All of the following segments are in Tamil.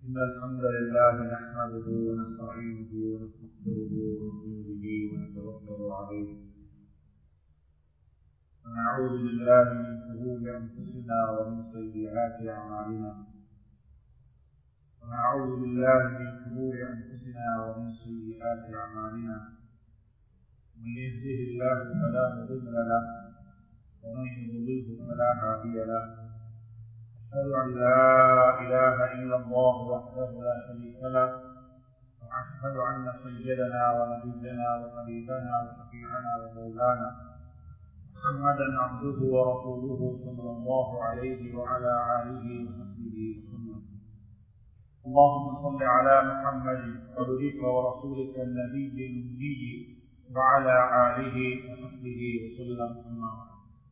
إن الحمد لله نحمده ونستعينه ونستغفره ونؤمن به ونتوكل عليه ونعوذ بالله من شرور أنفسنا ومن سيئات أعمالنا ونعوذ بالله من شرور أنفسنا ومن سيئات أعمالنا من يهده الله فلا مضل له ومن يضلله فلا هادي له أشهد أن لا إله إلا الله وحده لا شريك له وأشهد أن سيدنا ونبينا وحبيبنا وشفيعنا ومولانا محمدا عبده ورسوله صلى الله عليه وعلى آله وصحبه وسلم اللهم صل على محمد عبدك ورسولك النبي الأمي وعلى آله وصحبه وسلم أما بعد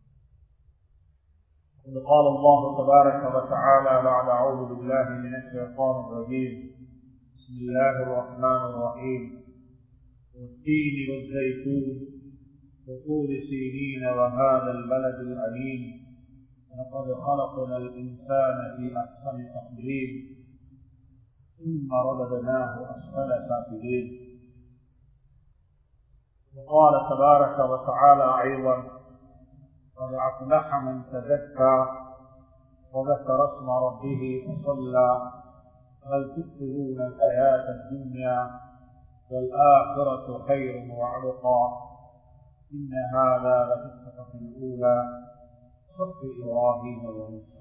قد قال الله تبارك وتعالى بعد أعوذ بالله من الشيطان الرجيم بسم الله الرحمن الرحيم والتين والزيتون وطول سينين وهذا البلد الأمين لقد خلقنا الإنسان في أحسن تقدير ثم رددناه أسفل سافلين وقال تبارك وتعالى أيضا قد أفلح من تزكى وذكر اسم ربه وصلى بل تؤثرون الحياة الدنيا والآخرة خير وأبقى إن هذا لفي الصفحة الأولى صف إبراهيم وموسى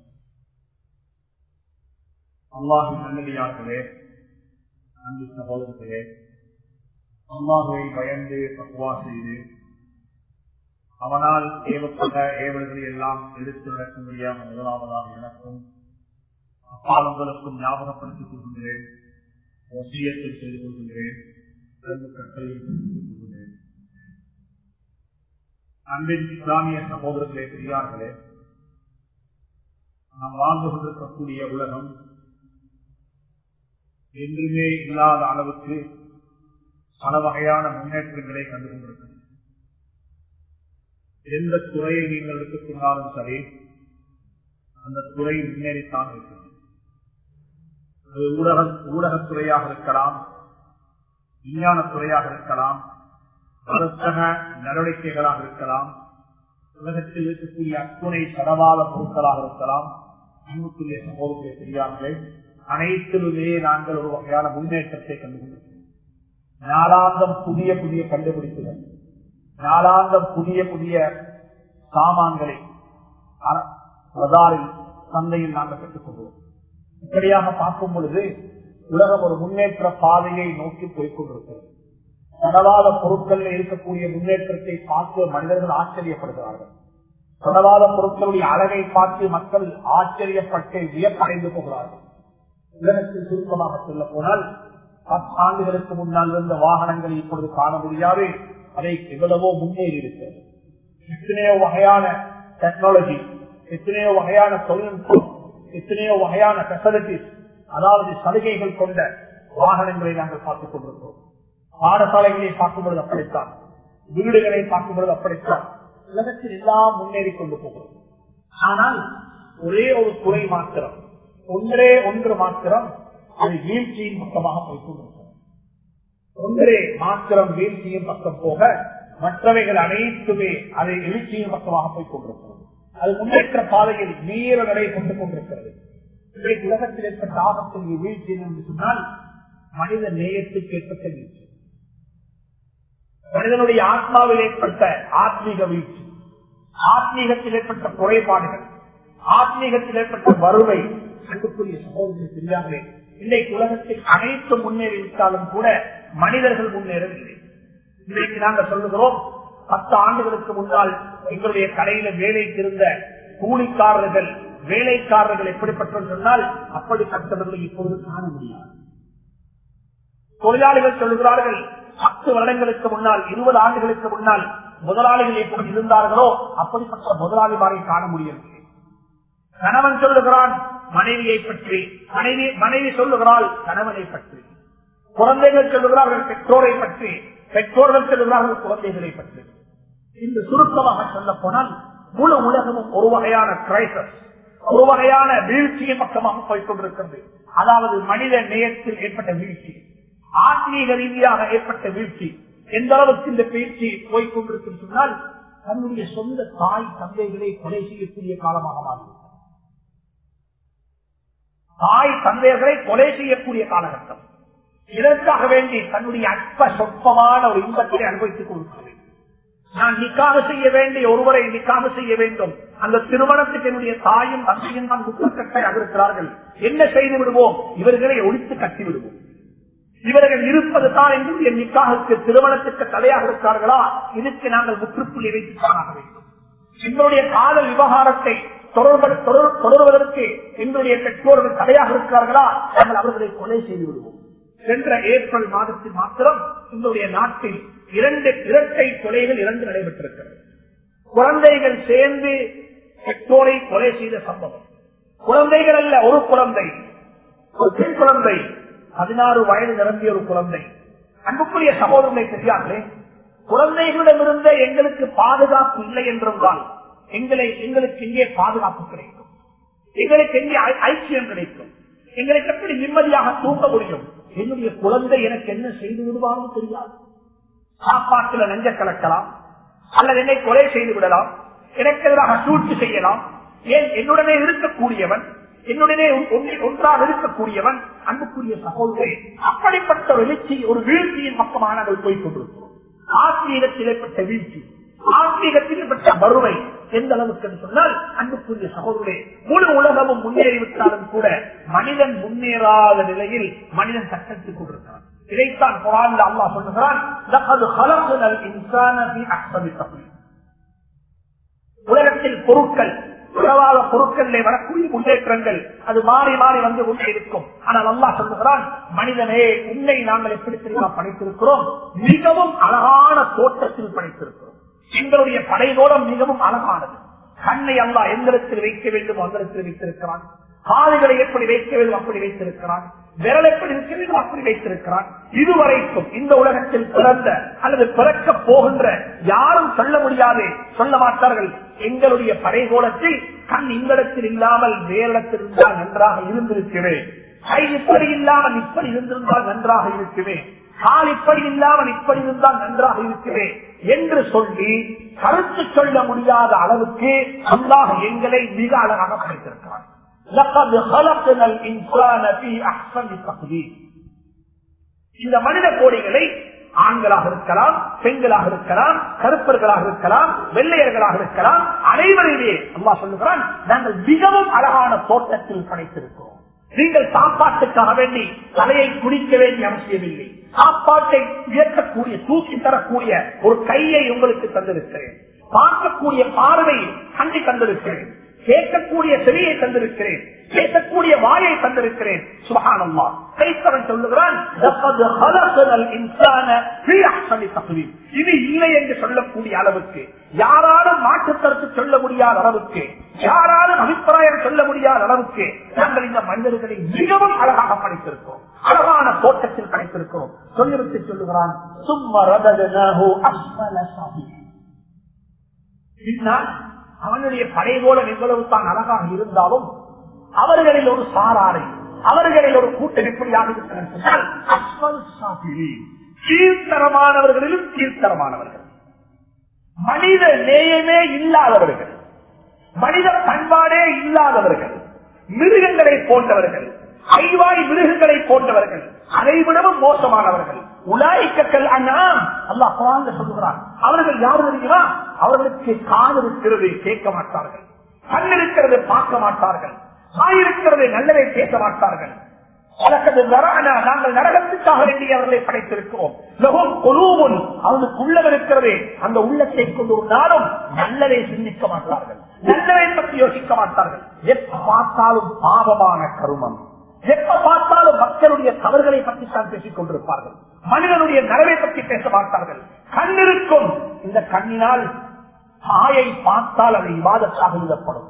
அல்லாஹின் நல்லடியார்களே அன்பு சகோதரர்களே அல்லாஹுவை பயந்து பக்குவா செய்து அவனால் ஏவப்பட்ட ஏவல்களை எல்லாம் எடுத்து நடக்க முடியாம முதலாவதாக எனக்கும் அப்பாலங்களுக்கும் ஞாபகப்படுத்திக் கொள்கின்றேன் வசியத்தில் செய்து கொள்கின்றேன் கட்டளையில் கொள்கின்றேன் அன்பின் இஸ்லாமிய சகோதரர்களே பெரியார்களே நாம் வாழ்ந்து கொண்டிருக்கக்கூடிய உலகம் என்றுமே இல்லாத அளவுக்கு பல வகையான முன்னேற்றங்களை கண்டு கொண்டிருக்கிறது எந்த துறையை நீங்கள் எடுத்துக்கொண்டாலும் சரி அந்த துறை முன்னேறித்தான் இருக்கிறது அது ஊடக ஊடகத்துறையாக இருக்கலாம் விஞ்ஞானத்துறையாக இருக்கலாம் வர்த்தக நடவடிக்கைகளாக இருக்கலாம் உலகத்தில் இருக்கக்கூடிய அத்துணை சரவாத பொருட்களாக இருக்கலாம் அன்புக்குரிய சமூகத்தை தெரியாமலே அனைத்திலுமே நாங்கள் ஒரு வகையான முன்னேற்றத்தை கண்டுகொண்டிருக்கிறோம் நாளாந்தம் புதிய புதிய கண்டுபிடிப்புகள் நாளாந்தம் புதிய புதிய சாமான்களை பதாரில் சந்தையில் நாங்கள் பெற்றுக்கொள்வோம் இப்படியாக பார்க்கும் பொழுது உலகம் ஒரு முன்னேற்ற பாதையை நோக்கி போய்கொண்டிருக்கிறது கடவாத பொருட்களில் இருக்கக்கூடிய முன்னேற்றத்தை பார்த்து மனிதர்கள் ஆச்சரியப்படுகிறார்கள் கடவாத பொருட்களுடைய அழகை பார்த்து மக்கள் ஆச்சரியப்பட்டு வியப்படைந்து போகிறார்கள் உலகத்தில் சுருக்கமாக சொல்ல போனால் பத்தாண்டுகளுக்கு முன்னால் இருந்த வாகனங்களை இப்பொழுது காண முடியாது அதை எவ்வளவோ முன்னேறி இருக்கிறது எத்தனையோ வகையான டெக்னாலஜி எத்தனையோ வகையான தொழில்நுட்பம் எத்தனையோ வகையான பெசிலிட்டிஸ் அதாவது சலுகைகள் கொண்ட வாகனங்களை நாங்கள் பார்த்துக் கொண்டிருக்கிறோம் பாடசாலைகளை பார்க்கும் பொழுது அப்படித்தான் வீடுகளை பார்க்கும் பொழுது அப்படித்தான் உலகத்தில் எல்லாம் முன்னேறி கொண்டு போகிறோம் ஆனால் ஒரே ஒரு துறை மாத்திரம் ஒன்றே ஒன்று மாத்திரம் அது வீழ்ச்சியின் பக்கமாக போய்கொண்டிருக்கிறது ஒன்றே மாத்திரம் வீழ்ச்சியின் பக்கம் போக மற்றவைகள் அனைத்துமே அதை எழுச்சியின் பக்கமாக போய் கொண்டிருக்கிறது அது முன்னேற்ற பாதையில் நீர நடை கொண்டு கொண்டிருக்கிறது உலகத்தில் ஏற்பட்ட ஆபத்துடைய வீழ்ச்சி என்று சொன்னால் மனித நேயத்துக்கு ஏற்பட்ட வீழ்ச்சி மனிதனுடைய ஆத்மாவில் ஏற்பட்ட ஆத்மீக வீழ்ச்சி ஆத்மீகத்தில் ஏற்பட்ட குறைபாடுகள் ஆத்மீகத்தில் ஏற்பட்ட வறுமை அன்புக்குரிய சகோதரி தெரியாமலே இன்றைக்கு உலகத்தில் அனைத்து முன்னேறிவிட்டாலும் கூட மனிதர்கள் முன்னேறவில்லை இன்றைக்கு நாங்கள் சொல்லுகிறோம் பத்து ஆண்டுகளுக்கு முன்னால் எங்களுடைய கடையில வேலைக்கு இருந்த கூலிக்காரர்கள் வேலைக்காரர்கள் எப்படிப்பட்டவர்கள் சொன்னால் அப்படிப்பட்டவர்களை இப்பொழுது காண முடியாது தொழிலாளிகள் சொல்லுகிறார்கள் பத்து வருடங்களுக்கு முன்னால் இருபது ஆண்டுகளுக்கு முன்னால் முதலாளிகள் எப்படி இருந்தார்களோ அப்படிப்பட்ட முதலாளிமாரை காண முடியவில்லை கணவன் சொல்லுகிறான் மனைவியை பற்றி மனைவி மனைவி சொல்லுகிறாள் கணவனை பற்றி குழந்தைகள் சொல்லுகிறார்கள் பெற்றோரை பற்றி பெற்றோர்கள் சொல்லுகிறார்கள் குழந்தைகளை பற்றி இந்த சுருக்கமாக சொல்ல போனால் முழு உலகமும் ஒரு வகையான கிரைசஸ் ஒரு வகையான வீழ்ச்சியின் பக்கமாக போய்கொண்டிருக்கிறது அதாவது மனித நேயத்தில் ஏற்பட்ட வீழ்ச்சி ஆத்மீக ரீதியாக ஏற்பட்ட வீழ்ச்சி எந்த அளவுக்கு இந்த பேச்சு போய்கொண்டிருக்கும் சொன்னால் தன்னுடைய சொந்த தாய் தந்தைகளை கொலை செய்யக்கூடிய காலமாக மாறி தாய் தந்தையர்களை கொலை செய்யக்கூடிய காலகட்டம் இதற்காக வேண்டி தன்னுடைய அற்ப சொற்பமான ஒரு இன்பத்தை அனுபவித்துக் கொடுக்கிறது நான் நிக்காக செய்ய வேண்டிய ஒருவரை நிக்காக செய்ய வேண்டும் அந்த திருமணத்துக்கு என்னுடைய தாயும் தந்தையும் தான் குற்றக்கட்டை அகிருக்கிறார்கள் என்ன செய்து விடுவோம் இவர்களை ஒழித்து கட்டி விடுவோம் இவர்கள் இருப்பது தான் எங்களுடைய நிக்காகுக்கு திருமணத்துக்கு தலையாக இருக்கிறார்களா இதுக்கு நாங்கள் முற்றுப்புள்ளி வைத்துத்தான் ஆக வேண்டும் எங்களுடைய காதல் விவகாரத்தை தொடர்வதற்கு எங்களுடைய பெற்றோர்கள் தடையாக இருக்கிறார்களா நாங்கள் அவர்களை கொலை செய்து விடுவோம் சென்ற ஏப்ரல் மாதத்தில் மாத்திரம் எங்களுடைய நாட்டில் இரண்டு இரட்டை கொலைகள் இரண்டு நடைபெற்றிருக்கிறது குழந்தைகள் சேர்ந்து பெற்றோரை கொலை செய்த சம்பவம் குழந்தைகள் அல்ல ஒரு குழந்தை ஒரு பெண் குழந்தை பதினாறு வயது நிரம்பிய ஒரு குழந்தை அன்புக்குரிய சகோதரனை தெரியாதே குழந்தைகளிடமிருந்த எங்களுக்கு பாதுகாப்பு இல்லை என்றால் எங்களை எங்களுக்கு இங்கே பாதுகாப்பு கிடைக்கும் எங்களுக்கு எங்கே ஐக்கியம் கிடைக்கும் எங்களுக்கு எப்படி நிம்மதியாக தூங்க முடியும் என்னுடைய குழந்தை எனக்கு என்ன செய்து விடுவான்னு தெரியாது சாப்பாட்டுல நெஞ்ச கலக்கலாம் அல்லது என்னை கொலை செய்து விடலாம் எனக்கு எதிராக சூழ்ச்சி செய்யலாம் ஏன் என்னுடனே இருக்கக்கூடியவன் என்னுடனே ஒன்றாக இருக்கக்கூடியவன் அன்புக்குரிய சகோதரே அப்படிப்பட்ட எழுச்சி ஒரு வீழ்ச்சியின் பக்கமாக நாங்கள் போய் கொண்டிருக்கிறோம் ஆத்மீகத்தில் ஏற்பட்ட வீழ்ச்சி ஆத்மீகத்தில் ஏற்பட்ட வறுமை எந்த அளவுக்கு என்று சொன்னால் அன்புக்குரிய சகோதரே முழு உலகமும் முன்னேறிவிட்டாலும் கூட மனிதன் முன்னேறாத நிலையில் மனிதன் சட்டத்துக் கொண்டிருக்கிறான் இதைத்தான் குரான் அல்லா சொல்லுகிறான் உலகத்தில் பொருட்கள் உறவாத பொருட்களிலே வரக்கூடிய முன்னேற்றங்கள் அது மாறி மாறி வந்து கொண்டே இருக்கும் ஆனால் அல்லா சொல்லுகிறான் மனிதனே உன்னை நாங்கள் எப்படி தெரியுமா படைத்திருக்கிறோம் மிகவும் அழகான தோட்டத்தில் படைத்திருக்கிறோம் எங்களுடைய படைகோலம் மிகவும் அழகானது கண்ணை அல்லா எந்திரத்தில் வைக்க வேண்டும் அந்தரத்தில் வைத்திருக்கிறான் காதுகளை எப்படி வைக்க வேண்டும் அப்படி வைத்திருக்கிறான் விரல் எப்படி இருக்க வேண்டும் அப்படி வைத்திருக்கிறான் இதுவரைக்கும் இந்த உலகத்தில் பிறந்த அல்லது பிறக்க போகின்ற யாரும் சொல்ல முடியாது சொல்ல மாட்டார்கள் எங்களுடைய படைகோலத்தில் கண் இங்கிடத்தில் இல்லாமல் வேறிடத்தில் இருந்தால் நன்றாக இருந்திருக்கிறேன் கை இப்படி இல்லாமல் இப்படி இருந்திருந்தால் நன்றாக இருக்குமே கால் இப்படி இல்லாமல் இப்படி இருந்தால் நன்றாக இருக்குமே என்று சொல்லி கருத்து சொல்ல முடியாத அளவுக்கு அல்லாஹ் எங்களை மிக அழகாக படைத்திருக்கிறான் இந்த மனித கோடிகளை ஆண்களாக இருக்கலாம் பெண்களாக இருக்கலாம் கருப்பர்களாக இருக்கலாம் வெள்ளையர்களாக இருக்கலாம் அனைவரையே அம்மா சொல்லுகிறான் நாங்கள் மிகவும் அழகான தோட்டத்தில் படைத்திருக்கிறோம் நீங்கள் சாப்பாட்டுக்காக வேண்டி தலையை குடிக்க வேண்டிய அவசியமில்லை சாப்பாட்டை இயக்கக்கூடிய தூக்கி தரக்கூடிய ஒரு கையை உங்களுக்கு தந்திருக்கிறேன் பார்க்கக்கூடிய பார்வை கண்டி தந்திருக்கிறேன் கேட்கக்கூடிய செவியை தந்திருக்கிறேன் பேசக்கூடிய வாயை தந்திருக்கிறேன் சுகானம்மா கைத்தவன் சொல்லுகிறான் இது இல்லை என்று சொல்லக்கூடிய அளவுக்கு யாராலும் மாற்று கருத்து சொல்ல முடியாத அளவுக்கு யாராலும் அபிப்பிராயம் சொல்ல முடியாத அளவுக்கு நாங்கள் இந்த மனிதர்களை மிகவும் அழகாக படைத்திருக்கிறோம் அழகான தோட்டத்தில் படைத்திருக்கிறோம் சொல்லிவிட்டு சொல்லுகிறான் சும்மா பின்னால் அவனுடைய படைகோலம் எவ்வளவு தான் அழகாக இருந்தாலும் அவர்களில் ஒரு சாராரை அவர்களில் ஒரு கூட்டம் எப்படியாக கீழ்த்தரமானவர்களிலும் கீழ்த்தரமானவர்கள் மனித நேயமே இல்லாதவர்கள் மனித பண்பாடே இல்லாதவர்கள் மிருகங்களை போன்றவர்கள் ஐவாய் மிருகங்களை போன்றவர்கள் அதை விடவும் மோசமானவர்கள் உலாய்க்கல் அண்ணா அல்லா குரான் சொல்லுகிறான் அவர்கள் யாரு தெரியுமா அவர்களுக்கு காது இருக்கிறது கேட்க மாட்டார்கள் கண் இருக்கிறது பார்க்க மாட்டார்கள் வாயிருக்கிறது நல்லதை பேச மாட்டார்கள் நாங்கள் நரகத்துக்காக வேண்டி அவர்களை படைத்திருக்கிறோம் லகும் கொலூமுன் அவனுக்கு உள்ளம் இருக்கிறது அந்த உள்ளத்தை கொண்டு ஒரு நாளும் நல்லதை சிந்திக்க மாட்டார்கள் நல்லதை பற்றி யோசிக்க மாட்டார்கள் எப்ப பார்த்தாலும் பாவமான கருமம் எப்ப பார்த்தாலும் மக்களுடைய தவறுகளை பற்றி தான் பேசிக் கொண்டிருப்பார்கள் மனிதனுடைய நலவை பற்றி பேச மாட்டார்கள் கண்ணிருக்கும் இந்த கண்ணினால் தாயை பார்த்தால் அது விவாதத்தாக எழுதப்படும்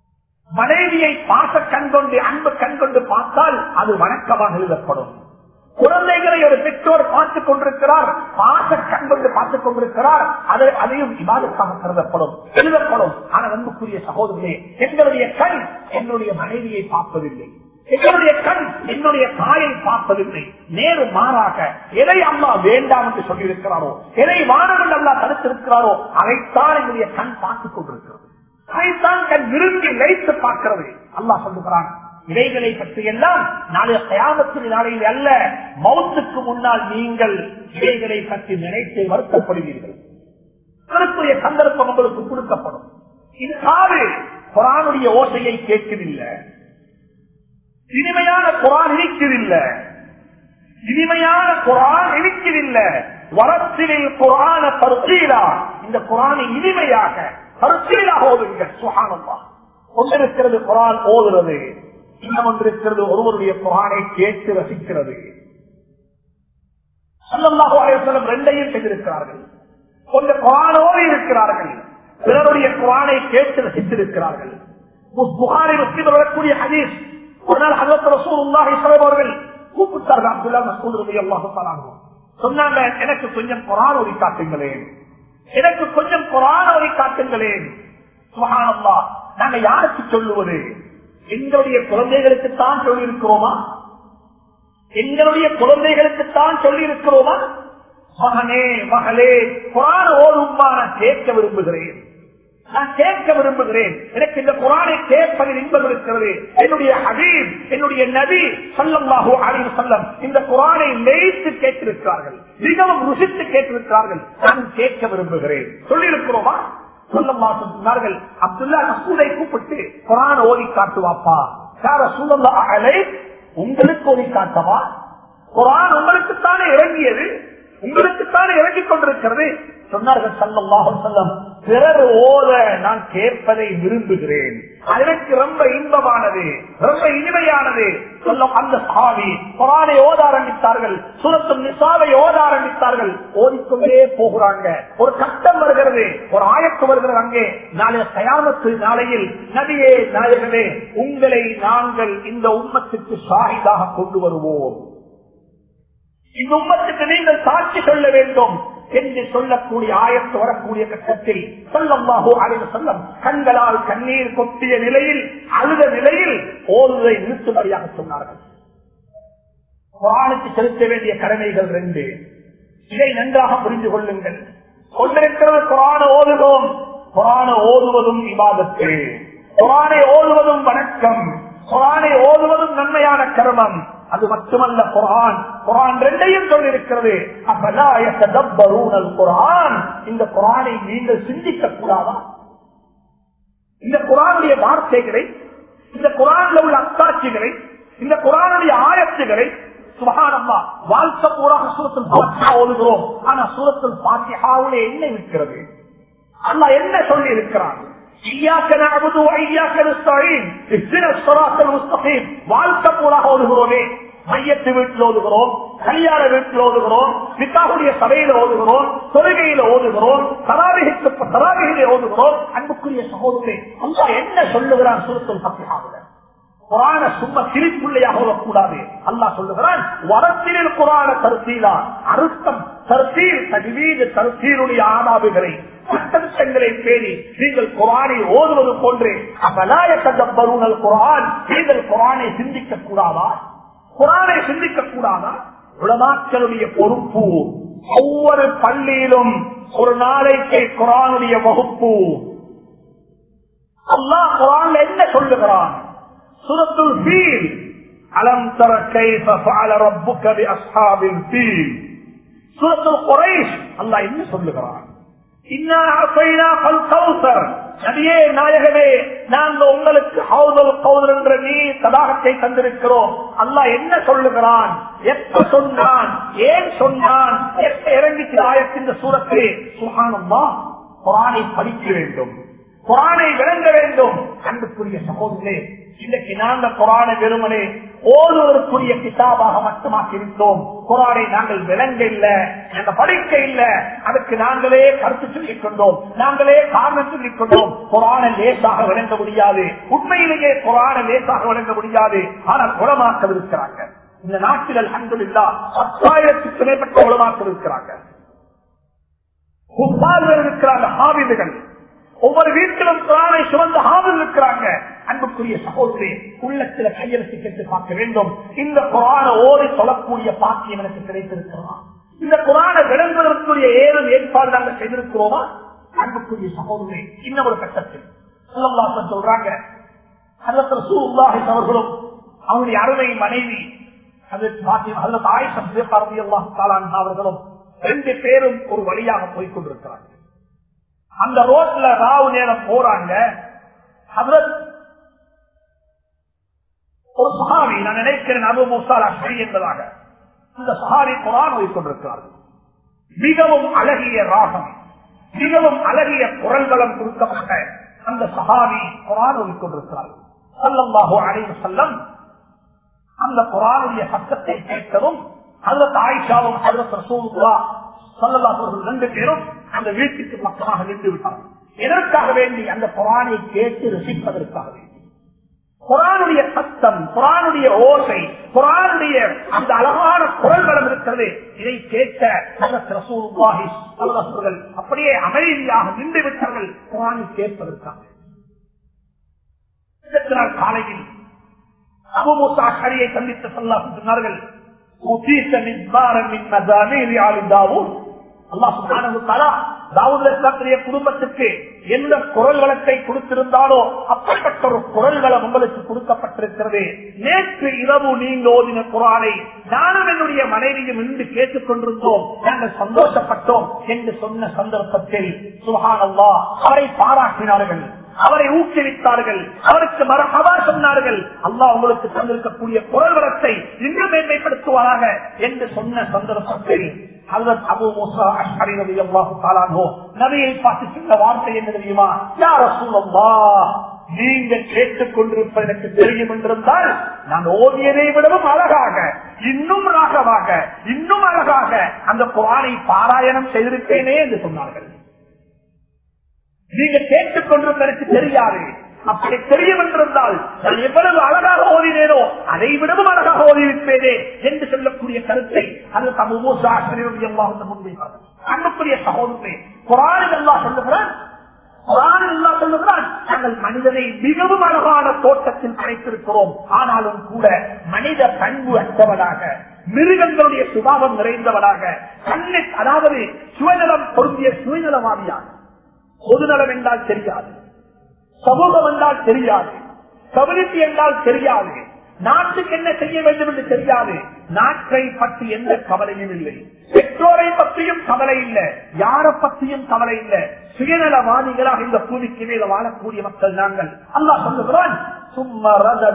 மனைவியை பாச கண் கொண்டு அன்பு கண் கொண்டு பார்த்தால் அது வணக்கமாக எழுதப்படும் குழந்தைகளை ஒரு பெற்றோர் பார்த்துக் கொண்டிருக்கிறார் பாச கண் கொண்டு பார்த்துக் கொண்டிருக்கிறார் அது அதையும் விவாதத்தாக கருதப்படும் எழுதப்படும் ஆனால் அன்புக்குரிய சகோதரர்களே எங்களுடைய கண் என்னுடைய மனைவியை பார்ப்பதில்லை எங்களுடைய கண் என்னுடைய தாயை பார்ப்பதில்லை நேரு மாறாக எதை அம்மா வேண்டாம் என்று சொல்லியிருக்கிறாரோ எதை வானவன் அல்லா தடுத்திருக்கிறாரோ அதைத்தான் என்னுடைய கண் பார்த்துக் கொண்டிருக்கிறது அதைத்தான் கண் விரும்பி நினைத்து பார்க்கிறது அல்லாஹ் சொல்லுகிறான் இவைகளை பற்றி எல்லாம் நாளைய கயாமத்தின் நாளையில் அல்ல மௌத்துக்கு முன்னால் நீங்கள் இவைகளை பற்றி நினைத்து வருத்தப்படுவீர்கள் அதற்குரிய சந்தர்ப்பம் உங்களுக்கு கொடுக்கப்படும் இது காது குரானுடைய ஓசையை கேட்கவில்லை இனிமையான குரான் இனிக்கவில்லை இனிமையான குரான் இனிக்கவில்லை வரத்திலில் குரான பருத்தீலா இந்த குரானை இனிமையாக பருத்தீலாக ஓதுங்க சுகானமா கொண்டிருக்கிறது குரான் ஓதுறது இன்னும் ஒன்றிருக்கிறது ஒருவருடைய குரானை கேட்டு ரசிக்கிறது சொல்லம் ரெண்டையும் செய்திருக்கிறார்கள் கொஞ்சம் குரானோடு இருக்கிறார்கள் பிறருடைய குரானை கேட்டு ரசித்திருக்கிறார்கள் புகாரி முஸ்லிம் வரக்கூடிய ஹதீஸ் ஒரு நாள் ஹசரத் ரசூலுல்லாஹி அவர்கள் கூப்பிட்டார்கள் அப்துல்லா மசூத் ரலியல்லாஹு தஆலா சொன்னாங்க எனக்கு கொஞ்சம் குரான் ஓதி காட்டுங்களேன் எனக்கு கொஞ்சம் குரான் ஓதி காட்டுங்களேன் சுபஹானல்லாஹ் நாங்க யாருக்கு சொல்லுவது எங்களுடைய குழந்தைகளுக்கு தான் சொல்லி இருக்கிறோமா எங்களுடைய குழந்தைகளுக்கு தான் சொல்லி இருக்கிறோமா மகனே மகளே குரான் ஓதுமா நான் கேட்க விரும்புகிறேன் நான் கேட்க விரும்புகிறேன் எனக்கு இந்த குரானை கேட்பதில் இன்பம் இருக்கிறது என்னுடைய ஹபீப் என்னுடைய நபி சொல்லம்பாகோ அழிவு சொல்லம் இந்த குரானை லேய்த்து கேட்டிருக்கிறார்கள் மிகவும் ருசித்து கேட்டிருக்கிறார்கள் நான் கேட்க விரும்புகிறேன் சொல்லியிருக்கிறோமா சொல்லம்மா சொன்னார்கள் அப்துல்லா மசூதை கூப்பிட்டு குரான் ஓதி காட்டுவாப்பா சார சூழல்லா அலை உங்களுக்கு ஓதி காட்டவா குரான் உங்களுக்குத்தானே இறங்கியது உங்களுக்குத்தானே இறங்கிக் கொண்டிருக்கிறது சொன்னார்கள் சல்லல்லாஹு செல்லம் பிறர் ஓத நான் கேட்பதை விரும்புகிறேன் எனக்கு ரொம்ப இன்பமானது ரொம்ப இனிமையானது சொல்லும் அந்த சாவி குரானை ஓத ஆரம்பித்தார்கள் சுரத்தும் நிசாவை ஓத ஆரம்பித்தார்கள் ஓதிக்கொண்டே போகிறாங்க ஒரு கட்டம் வருகிறது ஒரு ஆயத்து வருகிறது அங்கே நாளைய கயாமத்து நாளையில் நதியே நாயகனே உங்களை நாங்கள் இந்த உம்மத்துக்கு சாகிதாக கொண்டு வருவோம் இந்த உம்மத்துக்கு நீங்கள் சாட்சி சொல்ல வேண்டும் என்று சொல்லக்கூடிய ஆயத்து வரக்கூடிய கட்டத்தில் சொல்லம்மாகோ அறிவு சொல்லம் கண்களால் கண்ணீர் கொட்டிய நிலையில் அழுத நிலையில் ஓதுதை நிறுத்தும்படியாக சொன்னார்கள் குரானுக்கு செலுத்த வேண்டிய கடமைகள் ரெண்டு இதை நன்றாக புரிந்து கொள்ளுங்கள் கொண்டிருக்கிறது குரான ஓதுவோம் குரான ஓதுவதும் விவாதத்து குரானை ஓதுவதும் வணக்கம் குரானை ஓதுவதும் நன்மையான கர்மம் அது மட்டுமல்ல குரான் குரான் ரெண்டையும் சொல்லிருக்கிறது குரான் இந்த குரானை நீங்கள் சிந்திக்க கூடாதா இந்த குரானுடைய வார்த்தைகளை இந்த குரான்ல உள்ள அத்தாட்சிகளை இந்த குரானுடைய ஆயத்துகளை சுகானம்மா வாழ்க்கை பூராக சூரத்தில் பாத்தியா ஓதுகிறோம் ஆனா சூரத்தில் பாத்தியாவுல என்ன இருக்கிறது அல்லா என்ன சொல்லி இருக்கிறான் வாழ்க்கை பூராக ஓதுகிறோமே மையத்து வீட்டில் ஓதுகிறோம் கல்யாண வீட்டில் ஓதுகிறோம் பித்தாவுடைய சபையில ஓதுகிறோம் தொழுகையில ஓதுகிறோம் தராவிகிற்கு தராவிகளை ஓதுகிறோம் அன்புக்குரிய சகோதரே அல்லா என்ன சொல்லுகிறான் சுருத்தம் சத்தியாவுல குரான சும்மா சிரிப்புள்ளையாக ஓதக்கூடாது அல்லா சொல்லுகிறான் வரத்தினில் குரான கருத்தீலா அறுத்தம் கருத்தீர் தகுவீது கருத்தீருடைய ஆதாபுகளை சட்டங்களை பேணி நீங்கள் குரானை ஓதுவது போன்று அபலாய கதப்பருணல் குரான் நீங்கள் குரானை சிந்திக்க கூடாதா குரானை சிந்திக்க கூடாதா உலமாக்களுடைய பொறுப்பு ஒவ்வொரு பள்ளியிலும் ஒரு நாளைக்கு குரானுடைய வகுப்பு அல்லாஹ் குரான் என்ன சொல்லுகிறான் சுரத்துல் ஃபீல் அலம் தர கைஃப ஃபஅல ரப்புக பி அஸ்ஹாபில் ஃபீல் சூரத்துல் குரைஷ் அல்லாஹ் என்ன சொல்லுகிறான் இன்னா அஸைனா ஃபல் கௌசர் நபியே நாயகமே நாங்க உங்களுக்கு ஹவுதல் கௌதர் என்ற நீ தடாகத்தை தந்திருக்கிறோம் அல்லாஹ் என்ன சொல்லுகிறான் எப்ப சொன்னான் ஏன் சொன்னான் எப்ப இறங்கிச்சு ஆயத்தின் சூரத்தை சுகானம்மா குரானை படிக்க வேண்டும் குரானை விளங்க வேண்டும் அன்புக்குரிய சகோதரே இன்னைக்கு நாங்க குரானை வெறுமனே ஓதுவதற்குரிய கிதாபாக மட்டுமாக்கி இருந்தோம் குரானை நாங்கள் விளங்க இல்ல நாங்க படிக்க இல்ல அதுக்கு நாங்களே கருத்து சொல்லிக் கொண்டோம் நாங்களே காரணம் சொல்லிக் கொண்டோம் குரானை லேசாக விளங்க முடியாது உண்மையிலேயே குரானை லேசாக விளங்க முடியாது ஆனால் குணமாக்க இருக்கிறாங்க இந்த நாட்டில் அல்ஹம்துலில்லா பத்தாயிரத்துக்கு மேற்பட்ட உலமாக்கள் இருக்கிறாங்க குப்பார்கள் இருக்கிறாங்க ஹாவிதுகள் ஒவ்வொரு வீட்டிலும் குரானை சுமந்த ஹாவில் இருக்கிறாங்க அன்புக்குரிய சகோதரி உள்ளத்துல கையெழுத்து கேட்டு பார்க்க வேண்டும் இந்த குரான ஓடி சொல்லக்கூடிய பாக்கியம் எனக்கு கிடைத்திருக்கிறதா இந்த குரான விளங்குவதற்குரிய ஏதும் ஏற்பாடு நாங்கள் செய்திருக்கிறோமா அன்புக்குரிய சகோதரி இன்னும் ஒரு கட்டத்தில் சொல்லலாம் சொல்றாங்க அதற்கு சூழ்நாகி அவர்களும் அவருடைய அருமை மனைவி அதற்கு ஆயுஷம் சிவபாரதி அல்லாஹ் அவர்களும் ரெண்டு பேரும் ஒரு வழியாக போய் கொண்டிருக்கிறாங்க அந்த ரோட்ல ராவு நேரம் போறாங்க ஹதரத் ஒரு சஹாபி நான் நினைக்கிறேன் அபு முசாலா சரி என்பதாக அந்த சஹாபி குரான் ஓய் கொண்டிருக்கிறார்கள் மிகவும் அழகிய ராகம் மிகவும் அழகிய குரல் பலம் கொடுக்கப்பட்ட அந்த சஹாபி குரான் ஓய் கொண்டிருக்கிறார்கள் சல்லம்பாஹு அலைவு செல்லம் அந்த குரானுடைய சத்தத்தை கேட்கவும் ஹசரத் ஆயிஷாவும் ஹசரத் ரசூலுல்லா ஸல்லல்லாஹு அலைஹி வஸல்லம் ரெண்டு பேரும் அந்த வீட்டுக்கு பக்கமாக நின்று விட்டார்கள் எதற்காக வேண்டி அந்த குரானை கேட்டு ரசிப்பதற்காக வேண்டி குரானுடைய சத்தம் குரானுடைய ஓசை குரானுடைய அந்த அழகான குரல் வளம் இருக்கிறது இதை கேட்ட ஹசரத் ரசூலுல்லாஹி ஸல்லல்லாஹு அலைஹி வஸல்லம் அப்படியே அமைதியாக நின்று விட்டார்கள் குரானை கேட்பதற்காக அடுத்த நாள் காலையில் அபுமூசா ஹரியை சந்தித்து சொல்லா சொன்னார்கள் உத்தீச மின்பாரம் மின் மதாமீரி ஆளி தாவூத் அல்லாஹ் சுப்ஹானஹு வ தஆலா தாவூத் அலைஹிஸ்ஸலாத்துடைய குடும்பத்துக்கு எந்த குரல் வளத்தை கொடுத்திருந்தாலோ அப்படிப்பட்ட ஒரு குரல் வளம் உங்களுக்கு கொடுக்கப்பட்டிருக்கிறது நேற்று இரவு நீங்க ஓதின குரானை நானும் என்னுடைய மனைவியும் இன்று கேட்டுக் கொண்டிருந்தோம் நாங்கள் சந்தோஷப்பட்டோம் என்று சொன்ன சந்தர்ப்பத்தில் சுபஹானல்லா அவரை பாராட்டினார்கள் அவரை ஊக்குவித்தார்கள் அவருக்கு மரகவா சொன்னார்கள் அல்லாஹ் உங்களுக்கு தந்திருக்கக்கூடிய குரல் வளத்தை இன்னும் மேன்மைப்படுத்துவாராக என்று சொன்ன சந்தர்ப்பத்தில் ஹஜரத் அபூ மூஸா அஷ்அரி ரலியல்லாஹு தஆலா அன்ஹு நபியை பார்த்து சொன்ன வார்த்தை என்ன தெரியுமா யா ரசூலல்லாஹ் நீங்க கேட்டுக் கொண்டிருப்பது எனக்கு தெரியும் என்றிருந்தால் நான் ஓதியதை விடவும் அழகாக இன்னும் ராகவாக இன்னும் அழகாக அந்த குரானை பாராயணம் செய்திருப்பேனே என்று சொன்னார்கள் நீங்க கேட்டுக் கொண்டிருந்த எனக்கு தெரியாது அப்படி தெரியும் என்றிருந்தால் நான் எவ்வளவு அழகாக ஓதினேனோ அதை விடவும் அழகாக ஓதிவிப்பேனே என்று சொல்லக்கூடிய கருத்தை அது தமிழ்வாக முன்வைப்பார்கள் அன்புக்குரிய சகோதரே குரானில் எல்லாம் சொல்லுகிறான் குரானில் எல்லாம் சொல்லுகிறான் நாங்கள் மனிதனை மிகவும் அழகான தோட்டத்தில் படைத்திருக்கிறோம் ஆனாலும் கூட மனித பண்பு அற்றவனாக மிருகங்களுடைய சுபாவம் நிறைந்தவனாக கண்ணு அதாவது சுயநலம் பொருந்திய சுயநலவாதியாக பொதுநலம் என்றால் தெரியாது சமூகம் என்றால் தெரியாது கம்யூனிட்டி என்றால் தெரியாது நாட்டுக்கு என்ன செய்ய வேண்டும் என்று தெரியாது நாட்டை பற்றி எந்த கவலையும் இல்லை பெற்றோரை பற்றியும் கவலை இல்லை யாரை பற்றியும் கவலை இல்லை சுயநலவாதிகளாக இந்த பூமிக்கு மேல வாழக்கூடிய மக்கள் நாங்கள் அல்லாஹ் சொல்லுகிறான் சும்மா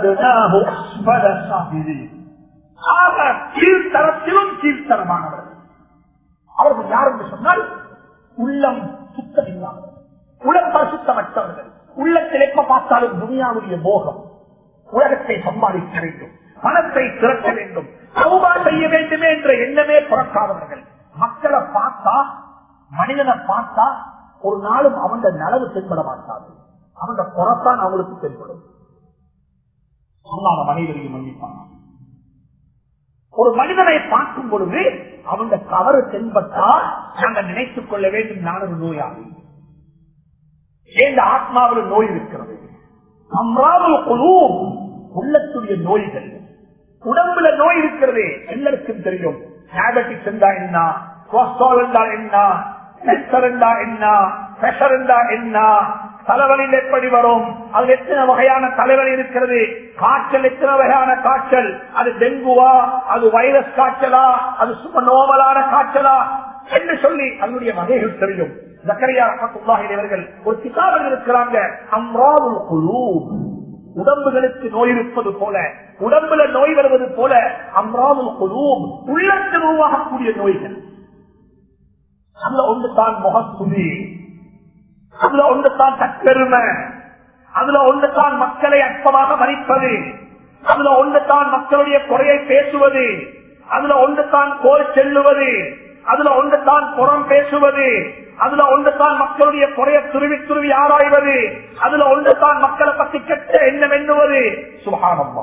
ஆக கீழ்த்தரத்திலும் கீழ்த்தரமானவர்கள் அவர்கள் யார் என்று சொன்னால் உள்ளம் சுத்தம் இல்லாமல் உலக சுத்தமற்றவர்கள் உள்ளத்தில் எப்ப பார்த்தாலும் துனியாவுடைய மோகம் உலகத்தை சம்பாதிக்க வேண்டும் பணத்தை திரட்ட வேண்டும் சௌபா செய்ய வேண்டுமே என்ற எண்ணமே பிறக்காதவர்கள் மக்களை பார்த்தா மனிதனை பார்த்தா ஒரு நாளும் அவன் நலவு தென்பட மாட்டாது அவன் புறத்தான் அவங்களுக்கு தென்படும் அல்லாத மனிதரையும் மன்னிப்பான் ஒரு மனிதனை பார்க்கும் பொழுது அவங்க தவறு தென்பட்டா நாங்கள் நினைத்துக் கொள்ள வேண்டும் நான் ஒரு நோயாளி ஏந்த ஆத்மாவில் நோய் இருக்கிறது அம்ராவில் குழு உள்ளத்துடைய நோய்கள் உடம்புல நோய் இருக்கிறது எல்லாருக்கும் தெரியும் டயபெட்டிக்ஸ் என்றா என்ன கொலஸ்ட்ரால் என்றால் என்ன கேன்சர் என்றா என்ன பிரஷர் என்றா என்ன தலைவலியில் எப்படி வரும் அது எத்தனை வகையான தலைவலி இருக்கிறது காய்ச்சல் எத்தனை வகையான காய்ச்சல் அது டெங்குவா அது வைரஸ் காய்ச்சலா அது சும நோமலான காய்ச்சலா என்று சொல்லி அதனுடைய வகைகள் தெரியும் ஜக்கரியா அவர்கள் ஒரு கிதாபில் இருக்கிறாங்க அம்ராவுல் குழு உடம்புகளுக்கு நோய் இருப்பது போல உடம்புல நோய் வருவது போல அம்ராவுல் குழு உள்ளத்தில் உருவாகக்கூடிய நோய்கள் அதுல ஒன்று தான் முகத்துதி அதுல ஒன்று தான் தற்பெருமை அதுல ஒன்று தான் மக்களை அற்பமாக மதிப்பது அதுல ஒன்று தான் மக்களுடைய குறையை பேசுவது அதுல ஒன்று தான் கோல் செல்லுவது அதுல ஒன்று தான் புறம் பேசுவது அதுல ஒன்று தான் மக்களுடைய குறைய துருவி துருவி ஆராய்வது அதுல ஒன்று தான் மக்களை பற்றி கெட்ட எண்ணம் எண்ணுவது சுகானம்மா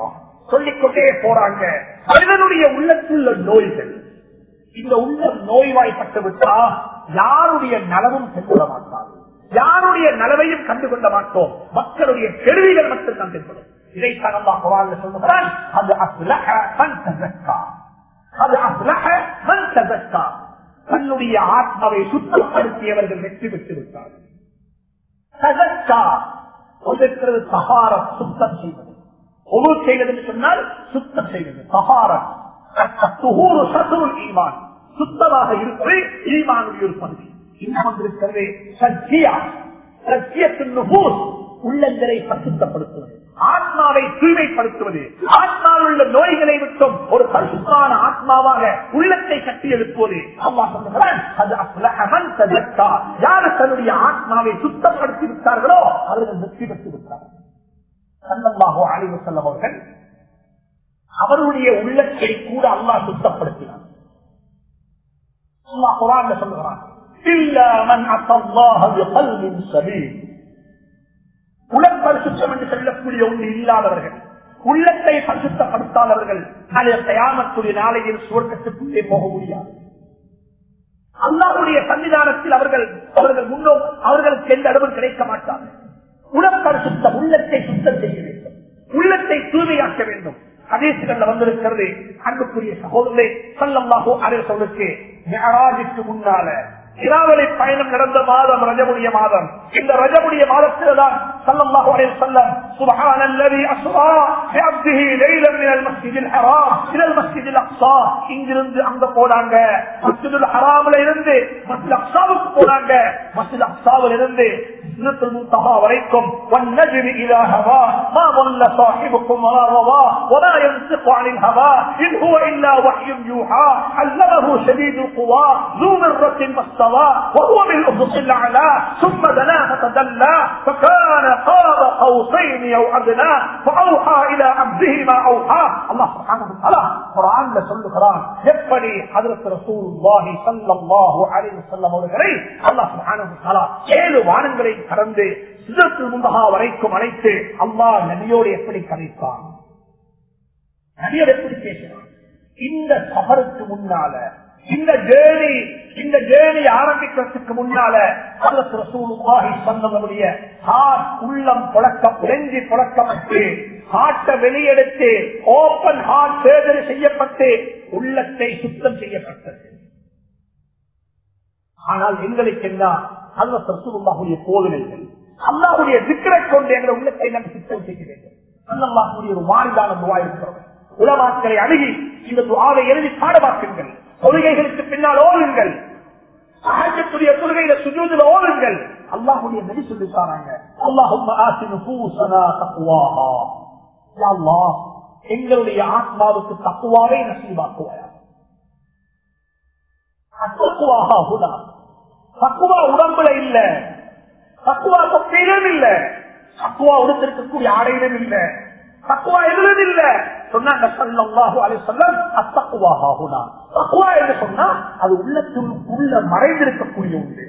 சொல்லிக்கொண்டே போறாங்க மனிதனுடைய உள்ளத்துள்ள நோய்கள் இந்த உள்ள நோய்வாய்ப்பட்டு விட்டா யாருடைய நலவும் சென்றுவிட மாட்டார்கள் யாருடைய நலவையும் கண்டுகொள்ள மாட்டோம் மக்களுடைய கேள்விகள் மட்டும் கண்டுகொள்ளும் இதை தனமா குரான் சொல்லுகிறான் அது அஸ்லஹ மன் தஸக்கா. அது அஸ்லஹ மன் தஸக்கா. தன்னுடைய ஆத்மாவை சுத்தப்படுத்தியவர்கள் வெற்றி பெற்று விட்டார்கள் தஸக்கா. ஒன்றிருக்கிறது சகார சுத்தம் செய்வது ஒழு செய்வது என்று சொன்னால் சுத்தம் செய்வது சகாரம் துஹூரு சதுருல் ஈமான் சுத்தமாக இருப்பது ஈமானுடைய ஒரு பகுதி இன்னும் வந்திருக்கிறது சத்தியா சத்தியத்தின் நுகூர் உள்ளங்களை பரிசுத்தப்படுத்துவது ஆத்மாவை தூய்மைப்படுத்துவது ஆத்மாவில் உள்ள நோய்களை விட்டும் ஒரு பரிசுத்தான ஆத்மாவாக உள்ளத்தை கட்டி எழுப்புவது அம்மா சொல்லுகிறான் அது அஸ்லஹமன் தஜக்கா யாரு தன்னுடைய ஆத்மாவை சுத்தப்படுத்தி விட்டார்களோ அவர்கள் வெற்றி பெற்று விட்டார்கள் சல்லல்லாஹு அலைஹி வஸல்லம் அவர்கள் அவருடைய உள்ளத்தை கூட அல்லாஹ் சுத்தப்படுத்தினார் அல்லாஹ் குர்ஆன்ல சொல்லுகிறான் இல்லா மன் அத்தல்லாஹ பிகல்பின் சலீம் உளப்பரிசுத்தம் என்று சொல்லக்கூடிய ஒன்று இல்லாதவர்கள் உள்ளத்தை பரிசுத்தப்படுத்தாதவர்கள் நாளைய கயாமத்துடைய நாளையில் சுவர்க்கத்துக்குள்ளே போக முடியாது அல்லாஹ்வுடைய சன்னிதானத்தில் அவர்கள் அவர்கள் முன்னோ அவர்களுக்கு எந்த அளவும் கிடைக்க மாட்டார்கள் உடற்பரிசுத்த உள்ளத்தை சுத்தம் செய்ய வேண்டும் உள்ளத்தை தூய்மையாக்க வேண்டும் அதேசுகள்ல வந்திருக்கிறது அன்புக்குரிய சகோதரே சல்லம்மாஹோ அரசுக்கு மெஹராஜுக்கு முன்னால இராவலை பயணம் நடந்த மாதம் ரஜமுடைய மாதம் இந்த ரஜமுடைய மாதத்தில்தான் சல்லல்லாஹு அலைஹி வஸல்லம் சுப்ஹான அல்லதி அஸ்ரா பிஅப்திஹி லைலன் மினல் மஸ்ஜிதில் ஹராம் இலல் மஸ்ஜிதில் அக்ஸா இங்கிருந்து அங்க போனாங்க மஸ்ஜிதுல் ஹராம்ல இருந்து மஸ்ஜித் அக்ஸாவுக்கு போனாங்க மஸ்ஜித் அக்ஸாவில் இருந்து سدرة المنتهى عليكم والنجم إلى هواه ما ضل صاحبكم وما غوى وما ينطق عن الهوى إن هو إلا وحي يوحى علمه شديد القوى ذو مرة فاستوى وهو بالأفق الأعلى ثم دنا فتدلى فكان قاب قوسين أو أدنى فأوحى إلى عبده ما أوحى الله سبحانه وتعالى قرآن لسل قرآن எப்படி حضرت رسول الله صلى الله عليه وسلم அவர்களை அல்லாஹ் சுப்ஹானஹு வ தஆலா ஏழு வானங்களை கடந்து சிதத்தில் முந்தகா வரைக்கும் அழைத்து அல்லாஹ் நபியோடு எப்படி கதைப்பான் நபியோடு எப்படி பேசினான் இந்த சபருக்கு முன்னால இந்த ஜேர்னி இந்த ஜேர்னி ஆரம்பிக்கிறதுக்கு முன்னால ஹஜ்ரத் ரசூலுல்லாஹி ஸல்லல்லாஹு ஹார்ட் உள்ளம் புழக்கம் உடைஞ்சி புழக்கப்பட்டு ஹார்ட்டை வெளியெடுத்து ஓபன் ஹார்ட் சர்ஜரி செய்யப்பட்டு உள்ளத்தை சுத்தம் செய்யப்பட்டது ஆனால் எங்களுக்கு என்ன ஹஜ்ரத் ரசூலுல்லாஹுடைய போதனைகள் அல்லாஹுடைய திக்கரை கொண்டு எங்கள் உள்ளத்தை நாம் சுத்தம் செய்ய வேண்டும் அல்லாஹுடைய ஒரு மாறிதான துவா இருக்கிறது உலமாக்களை அணுகி இந்த துவாவை எழுதி பாடமாக்குங்கள் தொழுகைகளுக்கு பின்னால் ஓடுங்கள் சஹஜத்துடைய தொழுகையில சுஜூதுல ஓடுங்கள் அல்லாஹுடைய நடி சொல்லி தாராங்க அல்லாஹும் எங்களுடைய ஆத்மாவுக்கு தக்குவாவை நசீவாக்குவாயா தக்குவா உடம்புல இல்ல தக்குவா தொக்கையிலும் இல்ல தக்குவா உடுத்திருக்கக்கூடிய ஆடையிலும் இல்ல தக்குவா எதிலும் இல்ல சொன்னாங்க சல்லாஹு அலி சொல்லம் அத்தக்குவாகுனா தக்குவா என்று சொன்னா அது உள்ளத்துள் உள்ள மறைந்திருக்கக்கூடிய ஒன்று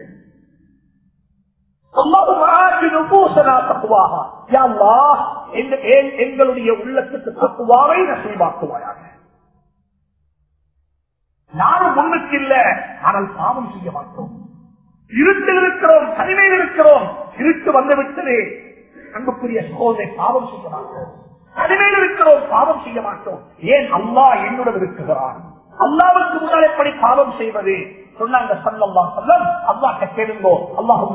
எங்களுடைய உள்ளத்துக்கு தக்குவாவை நசீவாக்குவாயாக யாரும் முன்னுக்கு இல்ல ஆனால் பாவம் செய்ய மாட்டோம் இருட்டில் இருக்கிறோம் தனிமையில் இருக்கிறோம் இருட்டு வந்து விட்டது அன்புக்குரிய சோதனை பாவம் செய்ய மாட்டோம் தனிமையில் இருக்கிறோம் பாவம் செய்ய மாட்டோம் ஏன் அல்லாஹ் என்னுடன் இருக்குகிறான் அல்லாவுக்கு முன்னால் எப்படி பாவம் செய்வது சொன்னாங்க சல்லல்லா சொல்லம் அல்லாஹ் கேளுங்கோ அல்லாஹும்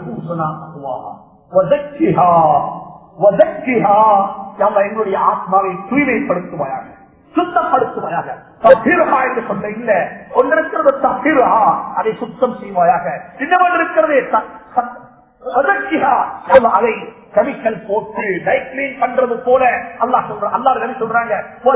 என்னுடைய ஆத்மாவை தூய்மைப்படுத்துவாயாக சுத்தப்படுத்துவாயாக தப்பிரஹா என்று சொல்ல இல்ல ஒன்றிருக்கிறது தப்பிரஹா அதை சுத்தம் செய்வாயாக இன்னும் இருக்கிறதே அதை கெமிக்கல் போட்டு டைக்ளீன் பண்றது போல அல்லா சொல்ற அல்லா சொல்றாங்க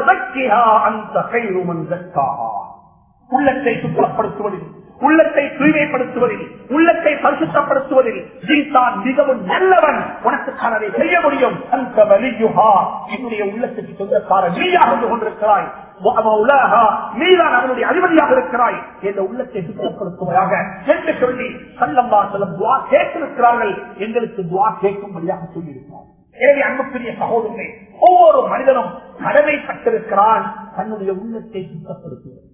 உள்ளத்தை சுத்தப்படுத்துவதில் உள்ளத்தை தூய்மைப்படுத்துவதில் உள்ளத்தை பரிசுத்தப்படுத்துவதில் நீதான் மிகவும் நல்லவன் உனக்கு அதை செய்ய முடியும் அந்த வலியுகா என்னுடைய உள்ளத்துக்கு சொந்தக்கார நீயாக இருந்து கொண்டிருக்கிறாய் நீதான் அவனுடைய அதிபதியாக இருக்கிறாய் என்ற உள்ளத்தை சுத்தப்படுத்துவதாக என்று சொல்லி சல்லம்மா செல்லம் துவா கேட்டிருக்கிறார்கள் எங்களுக்கு துவா கேட்கும்படியாக சொல்லியிருக்கிறார் எனவே அன்புக்குரிய சகோதரனை ஒவ்வொரு மனிதனும் கடமைப்பட்டிருக்கிறான் தன்னுடைய உள்ளத்தை சுத்தப்படுத்துவது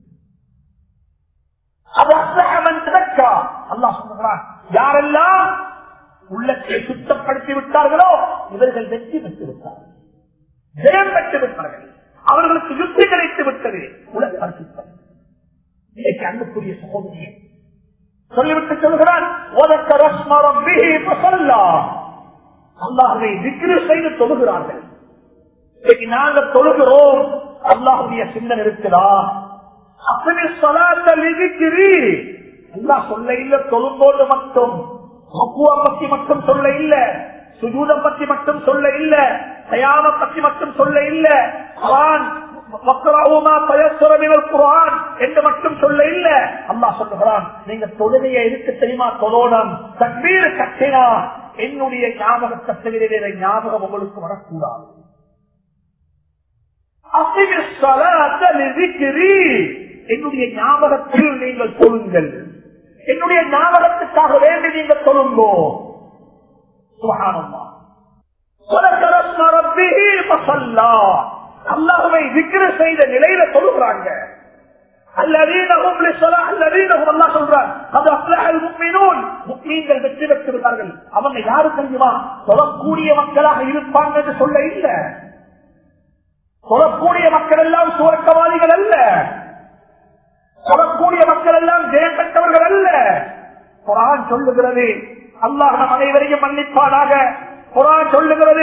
அது அஸ்லஹமன் திறக்கா அல்லாஹ் சொல்லுகிறான் யாரெல்லாம் உள்ளத்தை சுத்தப்படுத்தி விட்டார்களோ இவர்கள் வெற்றி பெற்று விட்டார்கள் ஜெயம் பெற்று விட்டார்கள் அவர்களுக்கு யுத்தி கிடைத்து விட்டது உலகப்படுத்தி இன்னைக்கு அன்புக்குரிய சகோதரியை சொல்லிவிட்டு சொல்கிறான் அல்லாஹை விக்கிரி செய்து தொழுகிறார்கள் இன்னைக்கு நாங்க தொழுகிறோம் அல்லாஹுடைய சிந்தனை இருக்குதா அப்படி சொலாத்தல் இருக்கிறீ அல்லாஹ் சொல்ல இல்ல தொழும்போது மட்டும் மக்குவா பத்தி மட்டும் சொல்ல இல்ல சுஜூதம் பத்தி மட்டும் சொல்ல இல்ல தயாம பத்தி மட்டும் சொல்ல இல்ல குரான் குரான் என்று மட்டும் சொல்ல இல்ல அல்லா சொல்லுகிறான் நீங்க தொழுகைய இருக்கு தெரியுமா தொழோடம் தண்ணீர் கட்டினா என்னுடைய ஞாபகத்தை தவிர வேற ஞாபகம் உங்களுக்கு வரக்கூடாது என்னுடைய ஞாபகத்தில் நீங்கள் தொழுங்கள் என்னுடைய ஞாபகத்துக்காக வேண்டி நீங்கள் தொழுங்கோ சுகானம்மா அல்லாஹுவை விக்கிர செய்த நிலையில சொல்லுகிறாங்க வெற்றி பெற்று விட்டார்கள் அவங்க யாரு தெரியுமா சொல்லக்கூடிய மக்களாக இருப்பாங்க என்று சொல்ல இல்லை சொல்லக்கூடிய மக்கள் எல்லாம் சுவர்க்கவாதிகள் அல்ல சொல்லக்கூடிய மக்கள் எல்லாம் ஜெயம் பெற்றவர்கள் அல்ல குரான் சொல்லுகிறது அல்லாஹ் நம் அனைவரையும் மன்னிப்பாடாக குரான் சொல்லுகிறது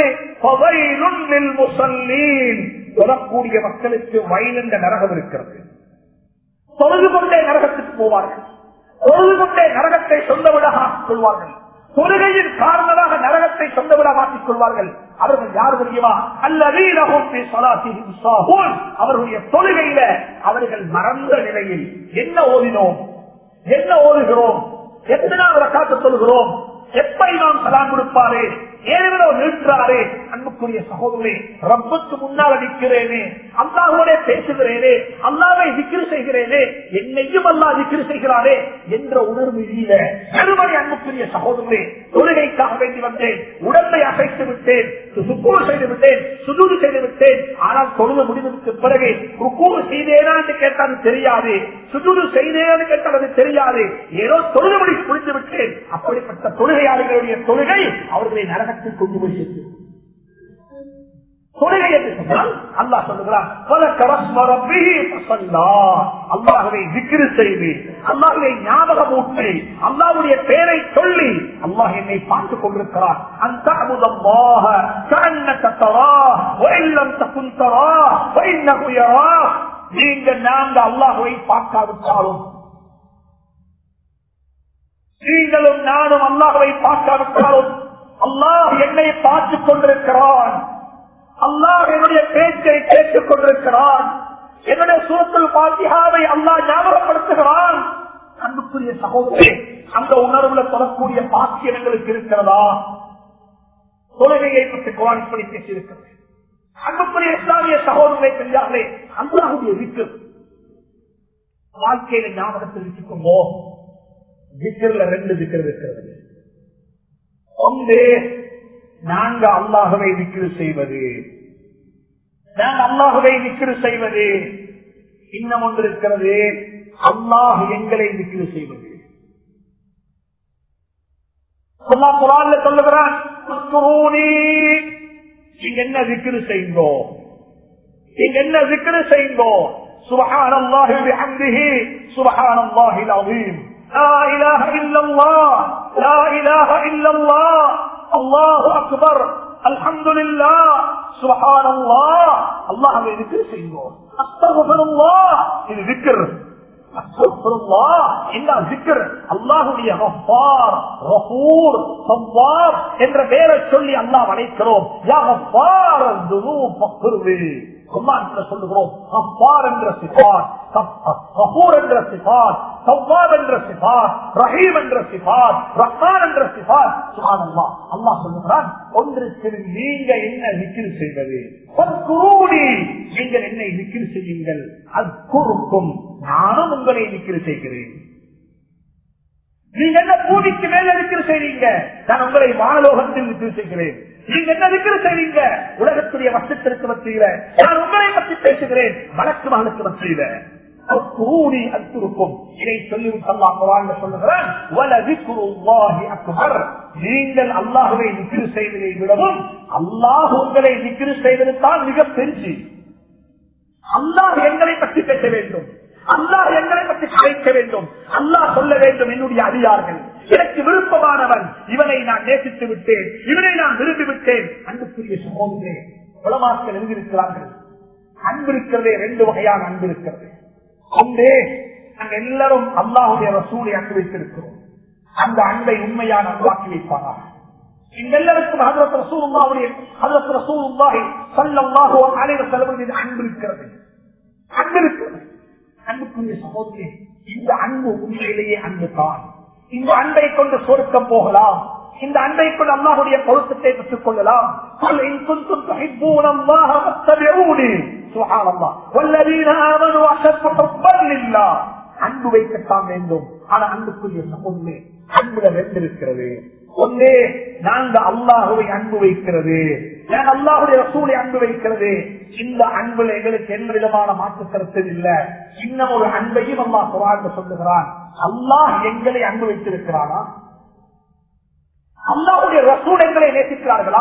சொல்லக்கூடிய மக்களுக்கு வயல் என்ற நரகம் இருக்கிறது தொழுது கொண்டே நரகத்துக்கு போவார்கள் தொழுது கொண்டே நரகத்தை சொந்த விடாக கொள்வார்கள் தொழுகையின் காரணமாக நரகத்தை சொந்த விட மாற்றிக் கொள்வார்கள் அவர்கள் யார் தெரியுமா அவர்களுடைய தொழுகையில அவர்கள் மறந்த நிலையில் என்ன ஓதினோம் என்ன ஓதுகிறோம் எத்தனாவது காத்து சொல்கிறோம் எப்படி நாம் சலாம் கொடுப்பாரு ஏழோ நிற்கிறாரே அன்புக்குரிய சகோதரே ரப்புக்கு முன்னால் நிற்கிறேனே அல்லாஹோட பேசுகிறேனே அல்லாவை விக்கிரி செய்கிறேனே என்னையும் அல்லா விக்கிரி செய்கிறாரே என்ற உணர்வு இல்ல பெருமதி அன்புக்குரிய சகோதரே தொழுகைக்காக வேண்டி வந்தேன் உடம்பை அசைத்து விட்டேன் சுக்கூறு செய்து விட்டேன் சுதூறு செய்து விட்டேன் ஆனால் தொழுது முடிவதற்கு பிறகு ருக்கூறு செய்தேனா என்று கேட்டால் தெரியாது சுதூறு செய்தேன்னு கேட்டால் அது தெரியாது ஏதோ தொழுது முடி புரிந்து விட்டேன் அப்படிப்பட்ட தொழுகையாளர்களுடைய தொழுகை அவர்களை நரகத்தில் கொண்டு போய் சேர்த்து தொழுகை என்று சொன்னால் அல்லா சொல்லுகிறான் அல்லாஹுவை விக்கிரு செய்து அல்லாஹுவை ஞாபகம் ஊற்றி அல்லாவுடைய பெயரை சொல்லி அல்லாஹ் என்னை பார்த்துக் கொண்டிருக்கிறான் அந்த அமுதமாக நீங்க நாங்க அல்லாஹுவை பார்க்காவிட்டாலும் நீங்களும் நானும் அல்லாஹுவை பார்க்காவிட்டாலும் அல்லாஹ் என்னை பார்த்துக் கொண்டிருக்கிறான் அல்லாஹ் என்னுடைய பேச்சை கேட்டுக் கொண்டிருக்கிறான் என்னுடைய சூழத்தில் பாத்தியாவை அல்லாஹ் ஞாபகப்படுத்துகிறான் அன்புக்குரிய சகோதரி அந்த உணர்வுல தொடரக்கூடிய பாக்கியம் எங்களுக்கு இருக்கிறதா தொழுகையை பற்றி குவான் படி பேசியிருக்கிறது அன்புக்குரிய இஸ்லாமிய சகோதரரை பெரியார்களே அல்லாஹுடைய விக்கு வாழ்க்கையில ஞாபகத்தில் வச்சுக்கோங்கோ விக்கர்ல ரெண்டு விக்கர் இருக்கிறது ஒன்று நாங்க அல்லாஹவை விக்கிரு செய்வது நாங்க அல்லாஹவை விக்கிரு செய்வது இன்னும் ஒன்று இருக்கிறது அல்லாஹ் எங்களை விக்கிரு செய்வது அல்லாஹ் குரான்ல சொல்லுகிறான் நீங்க என்ன விக்கிரு செய்யுங்கோ நீங்க என்ன விக்கிரு செய்யுங்கோ سبحان الله بحمده سبحان الله العظيم لا اله الا الله لا اله الا الله الله اكبر الحمد لله سبحان الله الله ذكر செய்வோம் استغفر الله இது ذكر استغفر الله என்ன ذكر அல்லாஹ்வுடைய கஃபார் கஃபூர் தவ்வாப் என்ற பெயரை சொல்லி அல்லாஹ் அழைக்கிறோம் யா கஃபார் الذنوب فاغفر சொல்லுகிறோம் கஃபார் என்ற சிபார் கஃபூர் என்ற சிபார் சவ்வாப் என்ற சிபார் ரஹீம் என்ற சிபார் ரஹ்மான் என்ற சிபார் சுகானல்லா அல்லாஹ் சொல்லுகிறான் ஒன்றுக்கு நீங்க என்ன விக்கிரி செய்வது நீங்கள் என்னை விக்கிரி செய்யுங்கள் அக்குறுக்கும் நானும் உங்களை விக்கிரி செய்கிறேன் நீங்க என்ன பூமிக்கு மேல விக்கிரி செய்றீங்க நான் உங்களை வானலோகத்தில் விக்கிரி செய்கிறேன் நீங்க என்ன இருக்கிற செய்வீங்க உலகத்துடைய வசத்திற்கு மத்தியில நான் உங்களை பற்றி பேசுகிறேன் வழக்கு மகளுக்கு மத்தியில கூடி அத்திருக்கும் இதை சொல்லிவிட்டு அல்லாஹ் குரான்ல சொல்லுகிறான் "வலதிக்ருல்லாஹி அக்பர்." நீங்கள் அல்லாஹுவை நிக்கிரு செய்வதை விடவும் அல்லாஹ் உங்களை நிக்கிரு செய்வதுதான் மிக பெருசு அல்லாஹ் எங்களை பற்றி பேச வேண்டும் அல்லாஹ் எங்களை பற்றி கலைக்க வேண்டும் அல்லாஹ் சொல்ல வேண்டும் என்னுடைய அதிகார்கள் எனக்கு விருப்பமானவன் இவனை நான் நேசித்து விட்டேன் இவனை நான் விரும்பி விட்டேன் அன்புக்குரிய சகோதரே உலமாக்கள் எழுதியிருக்கிறார்கள் அன்பு இருக்கிறதே ரெண்டு வகையான அன்பு இருக்கிறது ஒன்றே நாங்கள் எல்லாரும் அல்லாஹுடைய ரசூலை அன்பு வைத்திருக்கிறோம் அந்த அன்பை உண்மையான அன்பாக்கி வைப்பாராக எங்க எல்லாருக்கும் ஹதரத் ரசூலுல்லாஹுடைய ஹதரத் ரசூலுல்லாஹி ஸல்லல்லாஹு அலைஹி வஸல்லம் மீது அன்பு இருக்கிறது அன்பு இருக்கிறது அன்புக்குரிய சகோதரி இந்த அன்பு உண்மையிலேயே அன்பு தான் இந்த அன்பை கொண்டு சொருக்கம் போகலாம் இந்த அன்பை கொண்டு அல்லாஹுடைய பொருத்தத்தை பெற்றுக் கொள்ளலாம் قل إن كنتم تحبون الله فاتبعوني سبحان الله والذين آمنوا أشد حبا لله அன்பு வைக்கத்தான் வேண்டும் ஆனா அன்புக்குரிய சகோதரே அன்புல ரெண்டு இருக்கிறது ஒன்றே நாங்க அல்லாஹுவை அன்பு வைக்கிறது நான் அல்லாஹுடைய ரசூலை அன்பு வைக்கிறது இந்த அன்புல எங்களுக்கு எந்த விதமான மாற்று கருத்து இல்ல இன்னும் ஒரு அன்பையும் அல்லாஹ் குரான் சொல்லுகிறான் அல்லாஹ் எங்களை அன்பு வைத்திருக்கிறானா அல்லாஹுடைய ரசூல் எங்களை நேசிக்கிறார்களா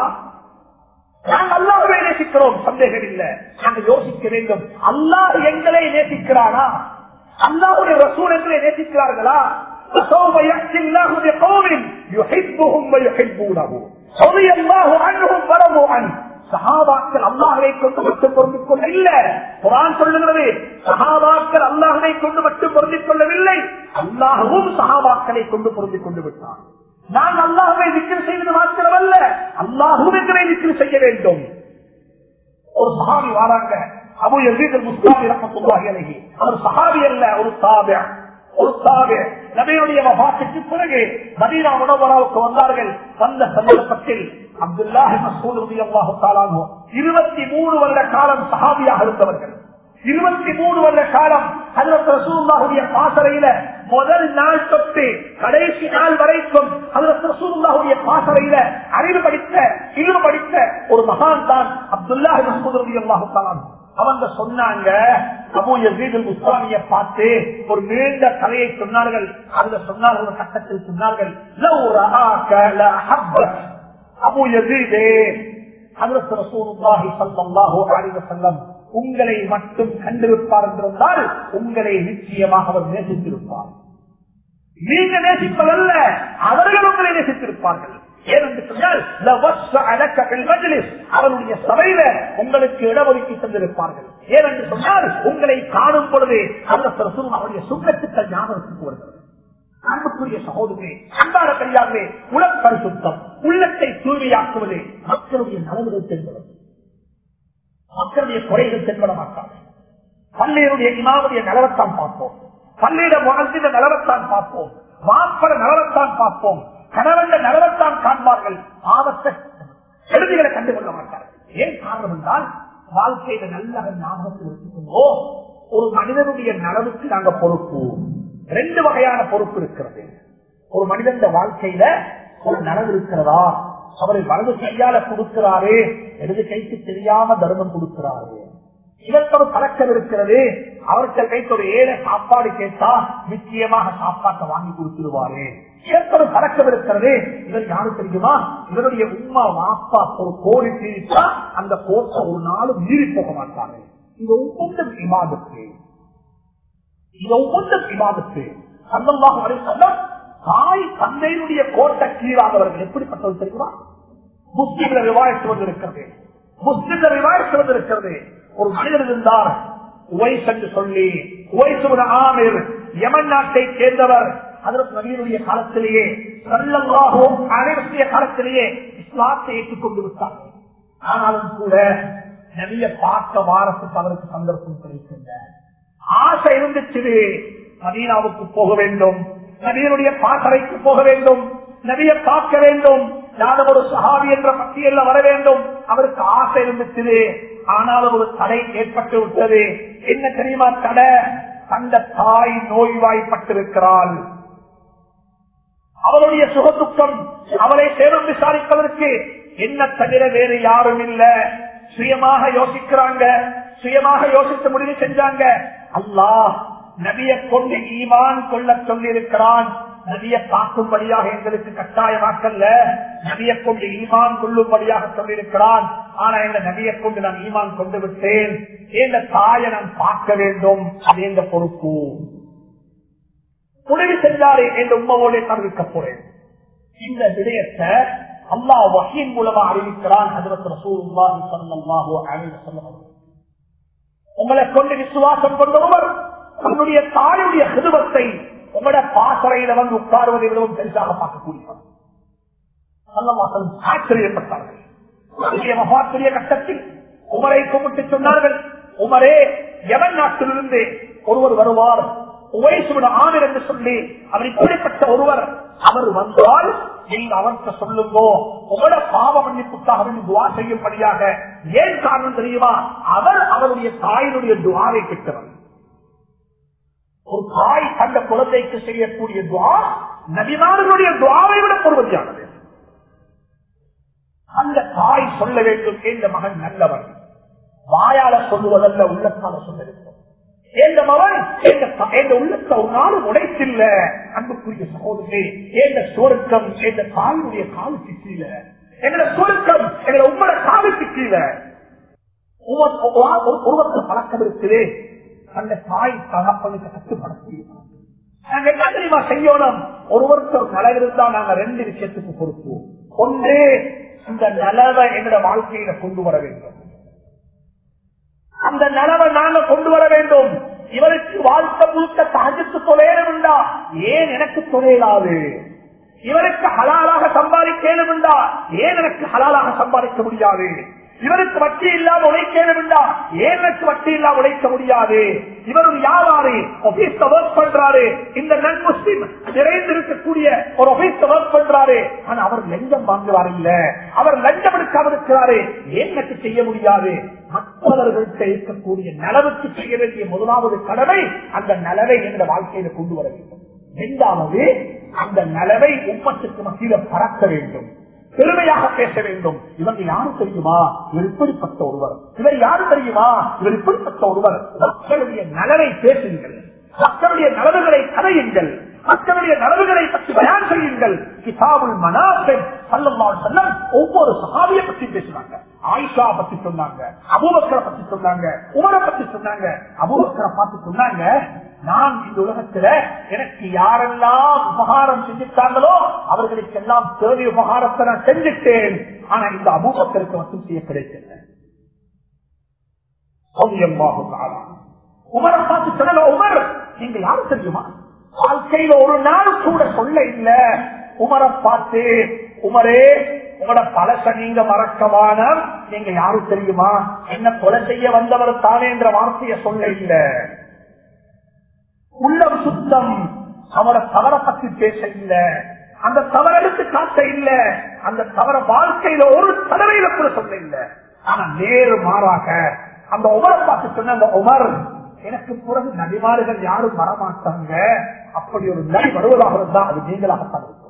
நாங்கள் அல்லாஹுவை நேசிக்கிறோம் சந்தேகம் இல்லை நாங்கள் யோசிக்க வேண்டும் அல்லாஹ் எங்களை நேசிக்கிறானா அல்லாஹுடைய ரசூல் எங்களை நேசிக்கிறார்களா فسوف يأتي الله بقوم يحبهم ويحبونه رضي الله عنهم ورضوا عنه சஹாபாக்கள் அல்லாஹை கொண்டு மட்டும் பொருந்திக் கொள்ள இல்ல குரான் சொல்லுகிறது சஹாபாக்கள் அல்லாஹை கொண்டு மட்டும் பொருந்திக் கொள்ளவில்லை அல்லாஹவும் சஹாபாக்களை கொண்டு பொருந்திக் கொண்டு விட்டான் நான் அல்லாஹுவை விக்கிர செய்வது மாத்திரமல்ல அல்லாஹும் எங்களை விக்கிர செய்ய வேண்டும் ஒரு சஹாபி வாராங்க அபு யசீத் முஸ்லாமி ரஹமத்துல்லாஹி அலைஹி அவர் சஹாபி அல்ல ஒரு தாபியா ஒரு தாபியா நபியுடைய வபாத்துக்கு பிறகு மதீனா உணவராவுக்கு வந்தார்கள் வந்த சந்தர்ப்பத்தில் அப்துல்லாஹி மசூத் ரலியல்லாஹு தஆலா இருபத்தி மூணு வருட காலம் சஹாபியாக இருந்தவர்கள் இருபத்தி மூணு வருட காலம் ஹஜரத் ரசூலுல்லாஹுடைய பாசறையில முதல் நாள் தொட்டு கடைசி நாள் வரைக்கும் ஹஜரத் ரசூலுல்லாஹுடைய பாசறையில அறிவு படித்த இழிவு படித்த ஒரு மகான் தான் அப்துல்லாஹி மசூத் ரலியல்லாஹு தஆலா அவங்க சொன்னாங்க அபு யசீதுல் முஸ்லாமிய பார்த்து ஒரு நீண்ட கதையை சொன்னார்கள் அதுல சொன்னார்கள் ஒரு கட்டத்தில் சொன்னார்கள் "லவ் ரஆக லஅஹப்பக்." அபு யசீதே ஹஜ்ரத் ரசூலுல்லாஹி ஸல்லல்லாஹு அலைஹி வஸல்லம் உங்களை மட்டும் கண்டிருப்பார் என்றிருந்தால் உங்களை நிச்சயமாக அவர் நேசித்திருப்பார் நீங்க நேசிப்பதல்ல அவர்கள் உங்களை நேசித்திருப்பார்கள் ஏனென்று சொன்னால் லவஸ்ஸஅலக பில் மஜ்லிஸ். அவருடைய சபையில உங்களுக்கு இடஒதுக்கி தந்திருப்பார்கள் ஏனென்று சொன்னால் உங்களை காணும் பொழுது அந்த அவருடைய சுண்ணத்துக்கள் ஞாபகத்துக்கு வருகிறது அன்புக்குரிய சகோதரே அன்பான பெரியார்களே உலக பரிசுத்தம் உள்ளத்தை தூய்மையாக்குவது மக்களுடைய நலவுகள் தென்படும் மக்களுடைய குறைகள் தென்பட மாட்டார்கள் பள்ளியருடைய இமாவுடைய நலவத்தான் பார்ப்போம் பள்ளியிட முகத்தின நலவத்தான் பார்ப்போம் மாப்பட நலவத்தான் பார்ப்போம் கணவன் நலவத்தான் காண்பார்கள் ஆபத்தை எழுதிகளை கண்டுகொள்ள மாட்டார்கள் ஏன் காரணம் என்றால் வாழ்க்கையில நல்ல ஞாபகத்தில் வச்சுக்கொண்டோ ஒரு மனிதனுடைய நலவுக்கு நாங்க பொறுப்பு ரெண்டு வகையான பொறுப்பு இருக்கிறது ஒரு மனிதன் வாழ்க்கையில ஒரு நலவு இருக்கிறதா அவரை வலது கையால கொடுக்கிறாரு இடது கைக்கு தெரியாம தர்மம் கொடுக்கிறாரு இதற்கு ஒரு பழக்கம் இருக்கிறது அவருக்கு கைக்கு ஒரு ஏழை சாப்பாடு கேட்டா நிச்சயமாக சாப்பாட்டை வாங்கி கொடுத்துருவாரு இதற்கு ஒரு பழக்கம் இருக்கிறது இவர் யாரு தெரியுமா இவருடைய உமா வாப்பா ஒரு கோடி தீர்த்தா அந்த கோட்டை ஒரு நாளும் மீறி போக மாட்டாங்க இது ஒவ்வொன்றும் விவாதத்து இது ஒவ்வொன்றும் விவாதத்து சந்தமாக வரை சொன்னால் தாய் தந்தையினுடைய கோட்டை கீழாதவர்கள் எப்படிப்பட்டது தெரியுமா முஸ்லிம்ல விவாதித்து வந்திருக்கிறது முஸ்லிம்ல விவாதித்து வந்திருக்கிறது ஒரு மனிதர் இருந்தார் உவைஸ் என்று சொல்லி உவைசுவன ஆமிர் யமன் நாட்டை சேர்ந்தவர் அதற்கு நவீனுடைய காலத்திலேயே சல்லல்லாஹும் அனைவருடைய காலத்திலேயே இஸ்லாத்தை ஏற்றுக்கொண்டு விட்டார் ஆனாலும் கூட நவிய பார்க்க வாரத்துக்கு அவருக்கு சந்தர்ப்பம் கிடைக்கின்ற ஆசை இருந்துச்சு மதீனாவுக்கு போக வேண்டும் நபியனுடைய பாசறைக்கு போக வேண்டும் நபிய பார்க்க வேண்டும் நானும் ஒரு சஹாபி என்ற பட்டியல்ல வர வேண்டும் அவருக்கு ஆசை இருந்துச்சு ஆனாலும் ஒரு தடை ஏற்பட்டு விட்டது என்ன தெரியுமா தடை தந்த தாய் நோய்வாய்ப்பட்டிருக்கிறாள் அவளுடைய சுகதுக்கம் அவளை சேரும் விசாரிப்பதற்கு என்ன தவிர வேறு யாரும் இல்ல சுயமாக யோசிக்கிறாங்க சுயமாக யோசித்து முடிவு செஞ்சாங்க அல்லாஹ் நபிய கொண்டு ஈமான் கொள்ள சொல்லி இருக்கிறான் நபிய பார்க்கும்படியாக எங்களுக்கு கட்டாயமாக்கல்ல நபிய கொண்டு ஈமான் கொள்ளும்படியாக சொல்லியிருக்கிறான் ஆனா எங்க நபிய கொண்டு நான் ஈமான் கொண்டு விட்டேன் எந்த தாயை நான் பார்க்க வேண்டும் அது எந்த பொறுப்பு முடிவு செஞ்சாரே என்ற உண்மையோட தவிர்க்க போறேன் இந்த விடயத்தை அல்லாஹ் வகையின் மூலமா அறிவிக்கிறான் ஹஜரத் ரசூலுல்லாஹி ஸல்லல்லாஹு அலைஹி வஸல்லம் உங்களை கொண்டு விசுவாசம் கொண்டவர் தன்னுடைய தாயுடைய ஹிருவத்தை உங்களோட பாசறையில வந்து உட்காருவதை விடவும் பெரிசாக பார்க்கக்கூடியவர் ஆச்சரியப்பட்டார்கள் மகாத்திரிய கட்டத்தில் உமரை கும்பிட்டு சொன்னார்கள் உமரே எவன் நாட்டிலிருந்து ஒருவர் வருவார் உவைசுவிட ஆமர் என்று சொல்லி அவர் இப்படிப்பட்ட ஒருவர் அவர் வந்தால் நீங்க அவர்கிட்ட சொல்லுங்கோ உங்களோட பாவ மன்னிப்புக்காக துவா செய்யும்படியாக ஏன் காரணம் தெரியுமா அவர் அவருடைய தாயினுடைய துவாவை பெற்றவர் ஒரு தாய் தந்த குழந்தைக்கு செய்யக்கூடிய துவா நபிமார்களுடைய துவாவை விட பொறுமதியானது அந்த தாய் சொல்ல வேண்டும் இந்த மகன் நல்லவன் வாயால சொல்லுவதல்ல உள்ளத்தால சொல்ல வேண்டும் எந்த மகன் எந்த உள்ளத்தை ஒரு நாளும் உடைத்தில்ல அன்புக்குரிய சகோதரி எந்த சுருக்கம் எந்த தாயுடைய காலுக்கு கீழே எங்களோட சுருக்கம் எங்களோட உங்களோட காலுக்கு கீழே ஒருவருக்கு பழக்கம் இருக்குது அந்த தாய் தகப்பனுக்கு கட்டுப்படக்கூடிய நாங்க என்ன தெரியுமா செய்யணும் ஒருவருக்கு ஒரு நலவு இருந்தா நாங்க ரெண்டு விஷயத்துக்கு பொறுப்பு ஒன்று இந்த நலவை எங்களோட வாழ்க்கையில கொண்டு வர வேண்டும் அந்த நலவை நாங்க கொண்டு வர வேண்டும் இவருக்கு வாழ்க்கை முழுக்க தகஜத்து தொலையணும்டா ஏன் எனக்கு தொலையலாது இவருக்கு ஹலாலாக சம்பாதிக்கணும்டா ஏன் எனக்கு ஹலாலாக சம்பாதிக்க முடியாது இவருக்கு வட்டி இல்லாம உழைக்கணும்டா ஏன் எனக்கு வட்டி இல்லாம உழைக்க முடியாது இவர் ஒரு வியாபாரி ஆபீஸ்ல ஒர்க் பண்றாரு இந்த நன் முஸ்லிம் நிறைந்திருக்கக்கூடிய ஒரு ஆபீஸ்ல ஒர்க் பண்றாரு ஆனா அவர் லஞ்சம் வாங்குவார் இல்ல அவர் லஞ்சம் எடுக்காம இருக்கிறாரு ஏன் எனக்கு செய்ய முடியாது மற்றவர்கள்ட்ட இருக்கக்கூடிய நலவுக்கு செய்ய வேண்டிய முதலாவது கடமை அந்த நலவை என்ற வாழ்க்கையில கொண்டு வர வேண்டும் இரண்டாவது அந்த நலவை உம்மத்துக்கு மத்தியில பறக்க வேண்டும் பெருமையாக பேச வேண்டும் இவங்க யாரு தெரியுமா இவர் இப்படிப்பட்ட ஒருவர் இவர் யாரு தெரியுமா இவர் இப்படிப்பட்ட ஒருவர் மக்களுடைய நலனை பேசுங்கள் மக்களுடைய நலவுகளை கதையுங்கள் மக்களுடைய நலவுகளை பற்றி பயான் செய்யுங்கள் கிதாபுல் மனாசன் சல்லல்லாஹு செல்லம் ஒவ்வொரு சகாவிய பற்றி பேசுறாங்க ஆயிஷா பத்தி சொன்னாங்க அபூபக்கரை பத்தி சொன்னாங்க உமரை பத்தி சொன்னாங்க அபூபக்கரை பார்த்து சொன்னாங்க நான் இந்த உலகத்துல எனக்கு யாரெல்லாம் உபகாரம் செஞ்சுட்டாங்களோ அவர்களுக்கு எல்லாம் தேவை உபகாரத்தை நான் செஞ்சுட்டேன் ஆனா இந்த அபூபக்கருக்கு மட்டும் செய்ய கிடைக்கல உமரை பார்த்து சொன்ன உமர் நீங்க யாரு தெரியுமா வாழ்க்கையில ஒரு நாள் கூட சொல்ல இல்ல உமரை பார்த்து உமரே உங்களோட பழச நீங்க மறக்கவான நீங்க யாரு தெரியுமா என்ன கொலை செய்ய வந்தவர் தானே என்ற வார்த்தையை சொல்ல இல்ல உள்ளம் சுத்தம் அவரை தவற பத்தி பேச இல்ல அந்த தவறெடுத்து காட்ட இல்ல அந்த தவற வாழ்க்கையில ஒரு தடவையில கூட சொல்ல இல்ல ஆனா நேரு மாறாக அந்த உமரை பார்த்து சொன்ன அந்த உமர் எனக்கு பிறகு நபிமார்கள் யாரும் வரமாட்டாங்க அப்படி ஒரு நடி வருவதாக இருந்தா அது நீங்களாகத்தான் இருக்கும்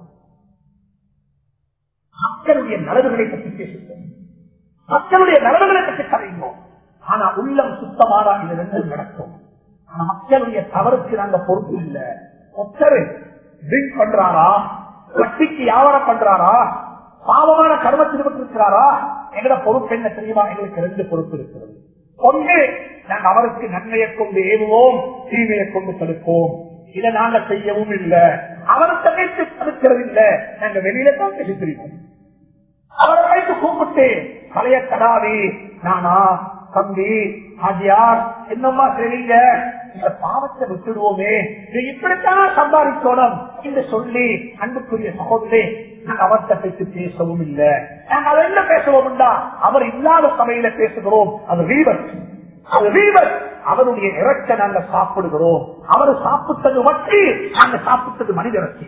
மக்களுடைய நலவுகளை பற்றி பேசுவோம் மக்களுடைய நலவுகளை பற்றி கரையுவோம் ஆனா உள்ளம் சுத்தமானா இது ரெண்டும் நடக்கும் ஆனா மக்களுடைய தவறுக்கு நாங்க பொறுப்பு இல்ல ஒத்தரு ட்ரிங்க் பண்றாரா வட்டிக்கு வியாபாரம் பண்றாரா பாவமான கர்மத்தில் இருக்கிறாரா எங்களோட பொறுப்பு என்ன தெரியுமா எங்களுக்கு ரெண்டு பொறுப்பு இருக்கிறது ஒன்று நாங்கள் அவருக்கு நன்மையை கொண்டு ஏவுவோம் தீமையை கொண்டு தடுப்போம் இதை நாங்க செய்யவும் இல்லை அவரை தகைத்து தடுக்கிறது இல்லை நாங்க வெளியில தான் தெரிவித்திருக்கோம் அவரை வைத்து கூப்பிட்டு பழைய கடாவி நானா தம்பி ஆஜியார் என்னம்மா செய்வீங்க இந்த பாவத்தை விட்டுடுவோமே இது இப்படித்தான் சம்பாதிக்கணும் என்று சொல்லி அன்புக்குரிய சகோதரே நாங்கள் அவர்கிட்ட பேசி பேசவும் இல்லை நாங்கள் அதை என்ன பேசுவோம் அவர் இல்லாத சபையில பேசுகிறோம் அது வீவர் அது வீவர் அவருடைய இறக்க நாங்க சாப்பிடுகிறோம் அவர் சாப்பிட்டது வட்டி நாங்க சாப்பிட்டது மனித இறச்சி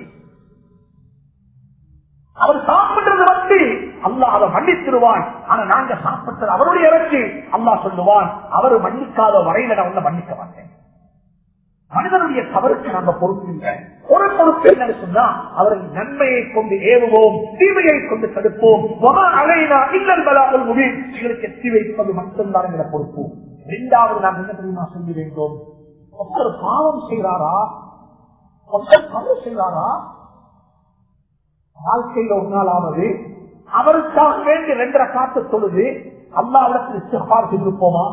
அவர் சாப்பிடுறது வட்டி அல்லா அதை மன்னித்திருவான் ஆனா நாங்க சாப்பிட்டது அவருடைய இறச்சி அல்லா சொல்லுவான் அவர் மன்னிக்காத வரையில நான் ஒண்ணு மன்னிக்க மாட்டேன் மனிதனுடைய தவறுக்கு நாங்க பொறுப்பு இல்லை ஒரு பொறுப்பு என்னன்னு சொன்னா அவர்கள் நன்மையை கொண்டு ஏவுவோம் தீமையை கொண்டு தடுப்போம் அலைனா இல்லல் முடியும் எங்களுக்கு எத்தி வைப்பது மட்டும்தான் எங்களை பொறுப்பு இரண்டாவது நாம் என்ன தெரியுமா செய்ய வேண்டும் ஒருத்தர் பாவம் செய்கிறாரா ஒருத்தர் தவறு செய்கிறாரா வாழ்க்கையில் ஒரு நாள் ஆனது அவருக்காக வேண்டி ரெண்டரை காத்து தொழுது அல்லாவிடத்தில் செவ்வாறு செய்திருப்போமா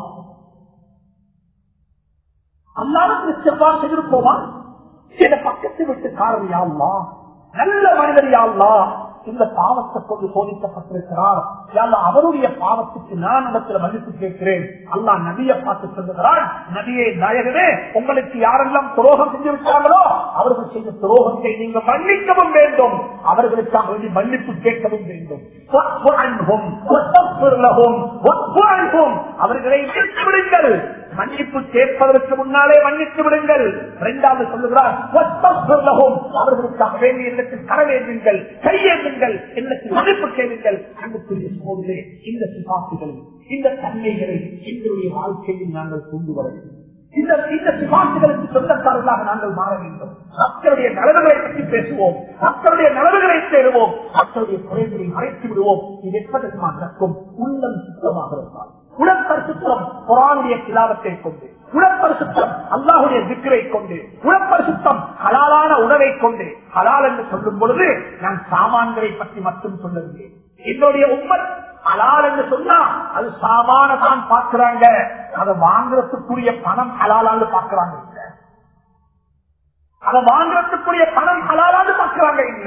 அல்லாவிடத்தில் செவ்வாறு செய்திருப்போமா என பக்கத்து விட்டு காரணம் யாழ்லா நல்ல மனிதர் யாழ்லா இந்த பாவத்தை கொண்டு சோதிக்கப்பட்டிருக்கிறார் அவருடைய பாவத்துக்கு நான் இடத்துல மன்னிப்பு கேட்கிறேன் அல்லா நபியை பார்த்து சொல்லுகிறான் நபியை நாயகனே உங்களுக்கு யாரெல்லாம் துரோகம் செஞ்சு விட்டார்களோ அவர்கள் செய்த துரோகத்தை நீங்க மன்னிக்கவும் வேண்டும் அவர்களுக்காக வேண்டி மன்னிப்பு கேட்கவும் வேண்டும் அவர்களை விடுங்கள் மன்னிப்பு கேட்பதற்கு முன்னாலே மன்னித்து விடுங்கள் இரண்டாவது சொல்லுகிறார் அவர்களுக்காக வேண்டிய எண்ணத்தில் கரவேண்டுங்கள் கையேந்துங்கள் எண்ணத்தில் மன்னிப்பு கேளுங்கள் அன்புக்குரிய சோதனை இந்த சிபாசுகளை இந்த தன்மைகளை எங்களுடைய வாழ்க்கையில் நாங்கள் கொண்டு வர வேண்டும் இந்த இந்த சிபாசுகளுக்கு சொந்தக்காரர்களாக நாங்கள் மாற வேண்டும் மக்களுடைய நலவுகளை பற்றி பேசுவோம் மக்களுடைய நலவுகளை தேடுவோம் மக்களுடைய குறைகளை மறைத்து விடுவோம் இது எப்படி நடக்கும் உள்ளம் சுத்தமாக இருந்தால் உடற்பரிசுத்தம் குரானுடைய கிலாவத்தை கொண்டு உடற்பரிசுத்தம் அல்லாஹுடைய திக்கரை கொண்டு உடற்பரிசுத்தம் ஹலாலான உணவை கொண்டு ஹலால் என்று சொல்லும் பொழுது நான் சாமான்களை பற்றி மட்டும் சொல்லவில்லை என்னுடைய உம்மத் ஹலால் என்று சொன்னா அது சாமான தான் பார்க்கிறாங்க அதை வாங்குறதுக்குரிய பணம் ஹலாலான்னு பார்க்கிறாங்க இல்ல அதை வாங்குறதுக்குரிய பணம் ஹலாலான்னு பார்க்கிறாங்க இல்ல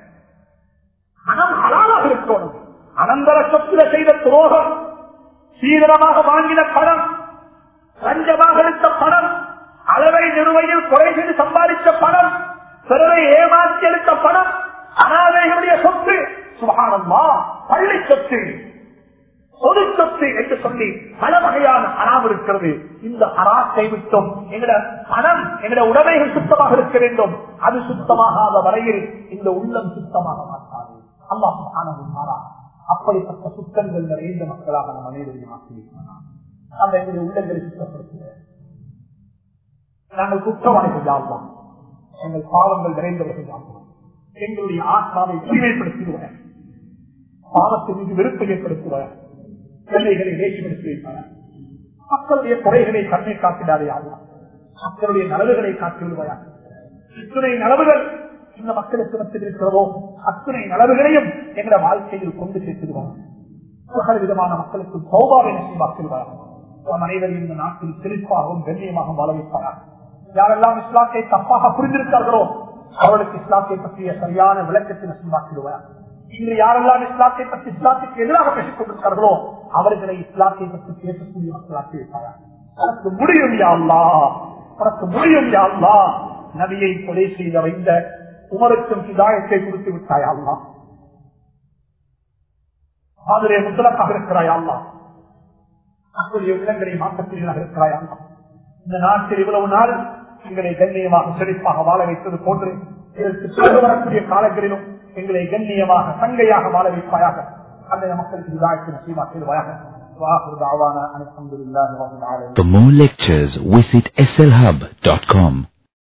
பணம் ஹலாலாக இருக்கணும் அனந்தர சொத்துல செய்த துரோகம் சீதனமாக வாங்கின பணம் லஞ்சமாக எடுத்த பணம் அளவை நிறுவையில் கொலை செய்து சம்பாதித்த பணம் பிறரை ஏமாற்றி எடுத்த பணம் அனாதைகளுடைய சொத்து சுகானம்மா பள்ளி சொத்து பொது சொத்து என்று சொல்லி பல வகையான அறாம் இருக்கிறது இந்த அறாத்தை விட்டும் எங்கட பணம் எங்கட உடமைகள் சுத்தமாக இருக்க வேண்டும் அது சுத்தமாகாத வரையில் இந்த உள்ளம் சுத்தமாக மாட்டாது அல்லா சுகானது மாறா அப்படிப்பட்ட சுத்தங்கள் நிறைந்த மக்களாக நம் அனைவரையும் ஆக்கிவிட்டார் நம்ம எங்களுடைய உள்ளங்களை சுத்தப்படுத்துகிறோம் நாங்கள் குற்றவாளிகள் யாழ்லாம் எங்கள் பாவங்கள் நிறைந்தவர்கள் யாழ்லாம் எங்களுடைய ஆத்மாவை தூய்மைப்படுத்துகிறோம் பாவத்தை மீது வெறுப்பை ஏற்படுத்துவார் பிள்ளைகளை வேற்றுப்படுத்தி வைப்பார் மக்களுடைய குறைகளை கண்ணை காத்திடாதே ஆகலாம் மக்களுடைய நலவுகளை காட்டி விடுவாயா இத்துணை நலவுகள் இந்த மக்களுக்கு மத்தியில் இருக்கிறதோ அத்துணை நலவுகளையும் எங்களோட வாழ்க்கையில் கொண்டு சேர்த்துடுவாங்க சகல விதமான மக்களுக்கு சௌபாவை நசிவாக்கிடுவார்கள் நம் அனைவரும் இந்த நாட்டில் செழிப்பாகவும் கண்ணியமாகவும் வாழ வைப்பார்கள் யாரெல்லாம் இஸ்லாத்தை தப்பாக புரிந்திருக்கார்களோ அவர்களுக்கு இஸ்லாத்தை பற்றிய சரியான விளக்கத்தை நசிவாக்கிடுவார் இன்று யாரெல்லாம் இஸ்லாத்தை பற்றி இஸ்லாத்துக்கு எதிராக பேசிக் கொண்டிருக்கிறார்களோ அவர்களை இஸ்லாத்தை பற்றி பேசக்கூடிய மக்களாக்கி வைப்பார்கள் உனக்கு முடியும் யாழ்லா உனக்கு முடியும் யாழ்லா நபியை கொலை செய்த வைந்த உமருக்கும் சிதாயத்தை கொடுத்து விட்டாய் அல்லா அதிலே முத்தலக்காக இருக்கிறாய் அல்லா அப்படி உள்ளங்களை மாற்றக்கூடியதாக இருக்கிறாய் அல்லா இந்த நாட்டில் இவ்வளவு நாள் எங்களை கண்ணியமாக செழிப்பாக வாழ வைத்தது போன்று இதற்கு பிறகு வரக்கூடிய காலங்களிலும் எங்களை கண்ணியமாக சங்கையாக வாழ வைப்பாயாக அந்த மக்களுக்கு இதாயத்தின் சீமா செய்வாயாக واخر دعوانا ان الحمد لله رب العالمين For more lectures, visit slhub.com.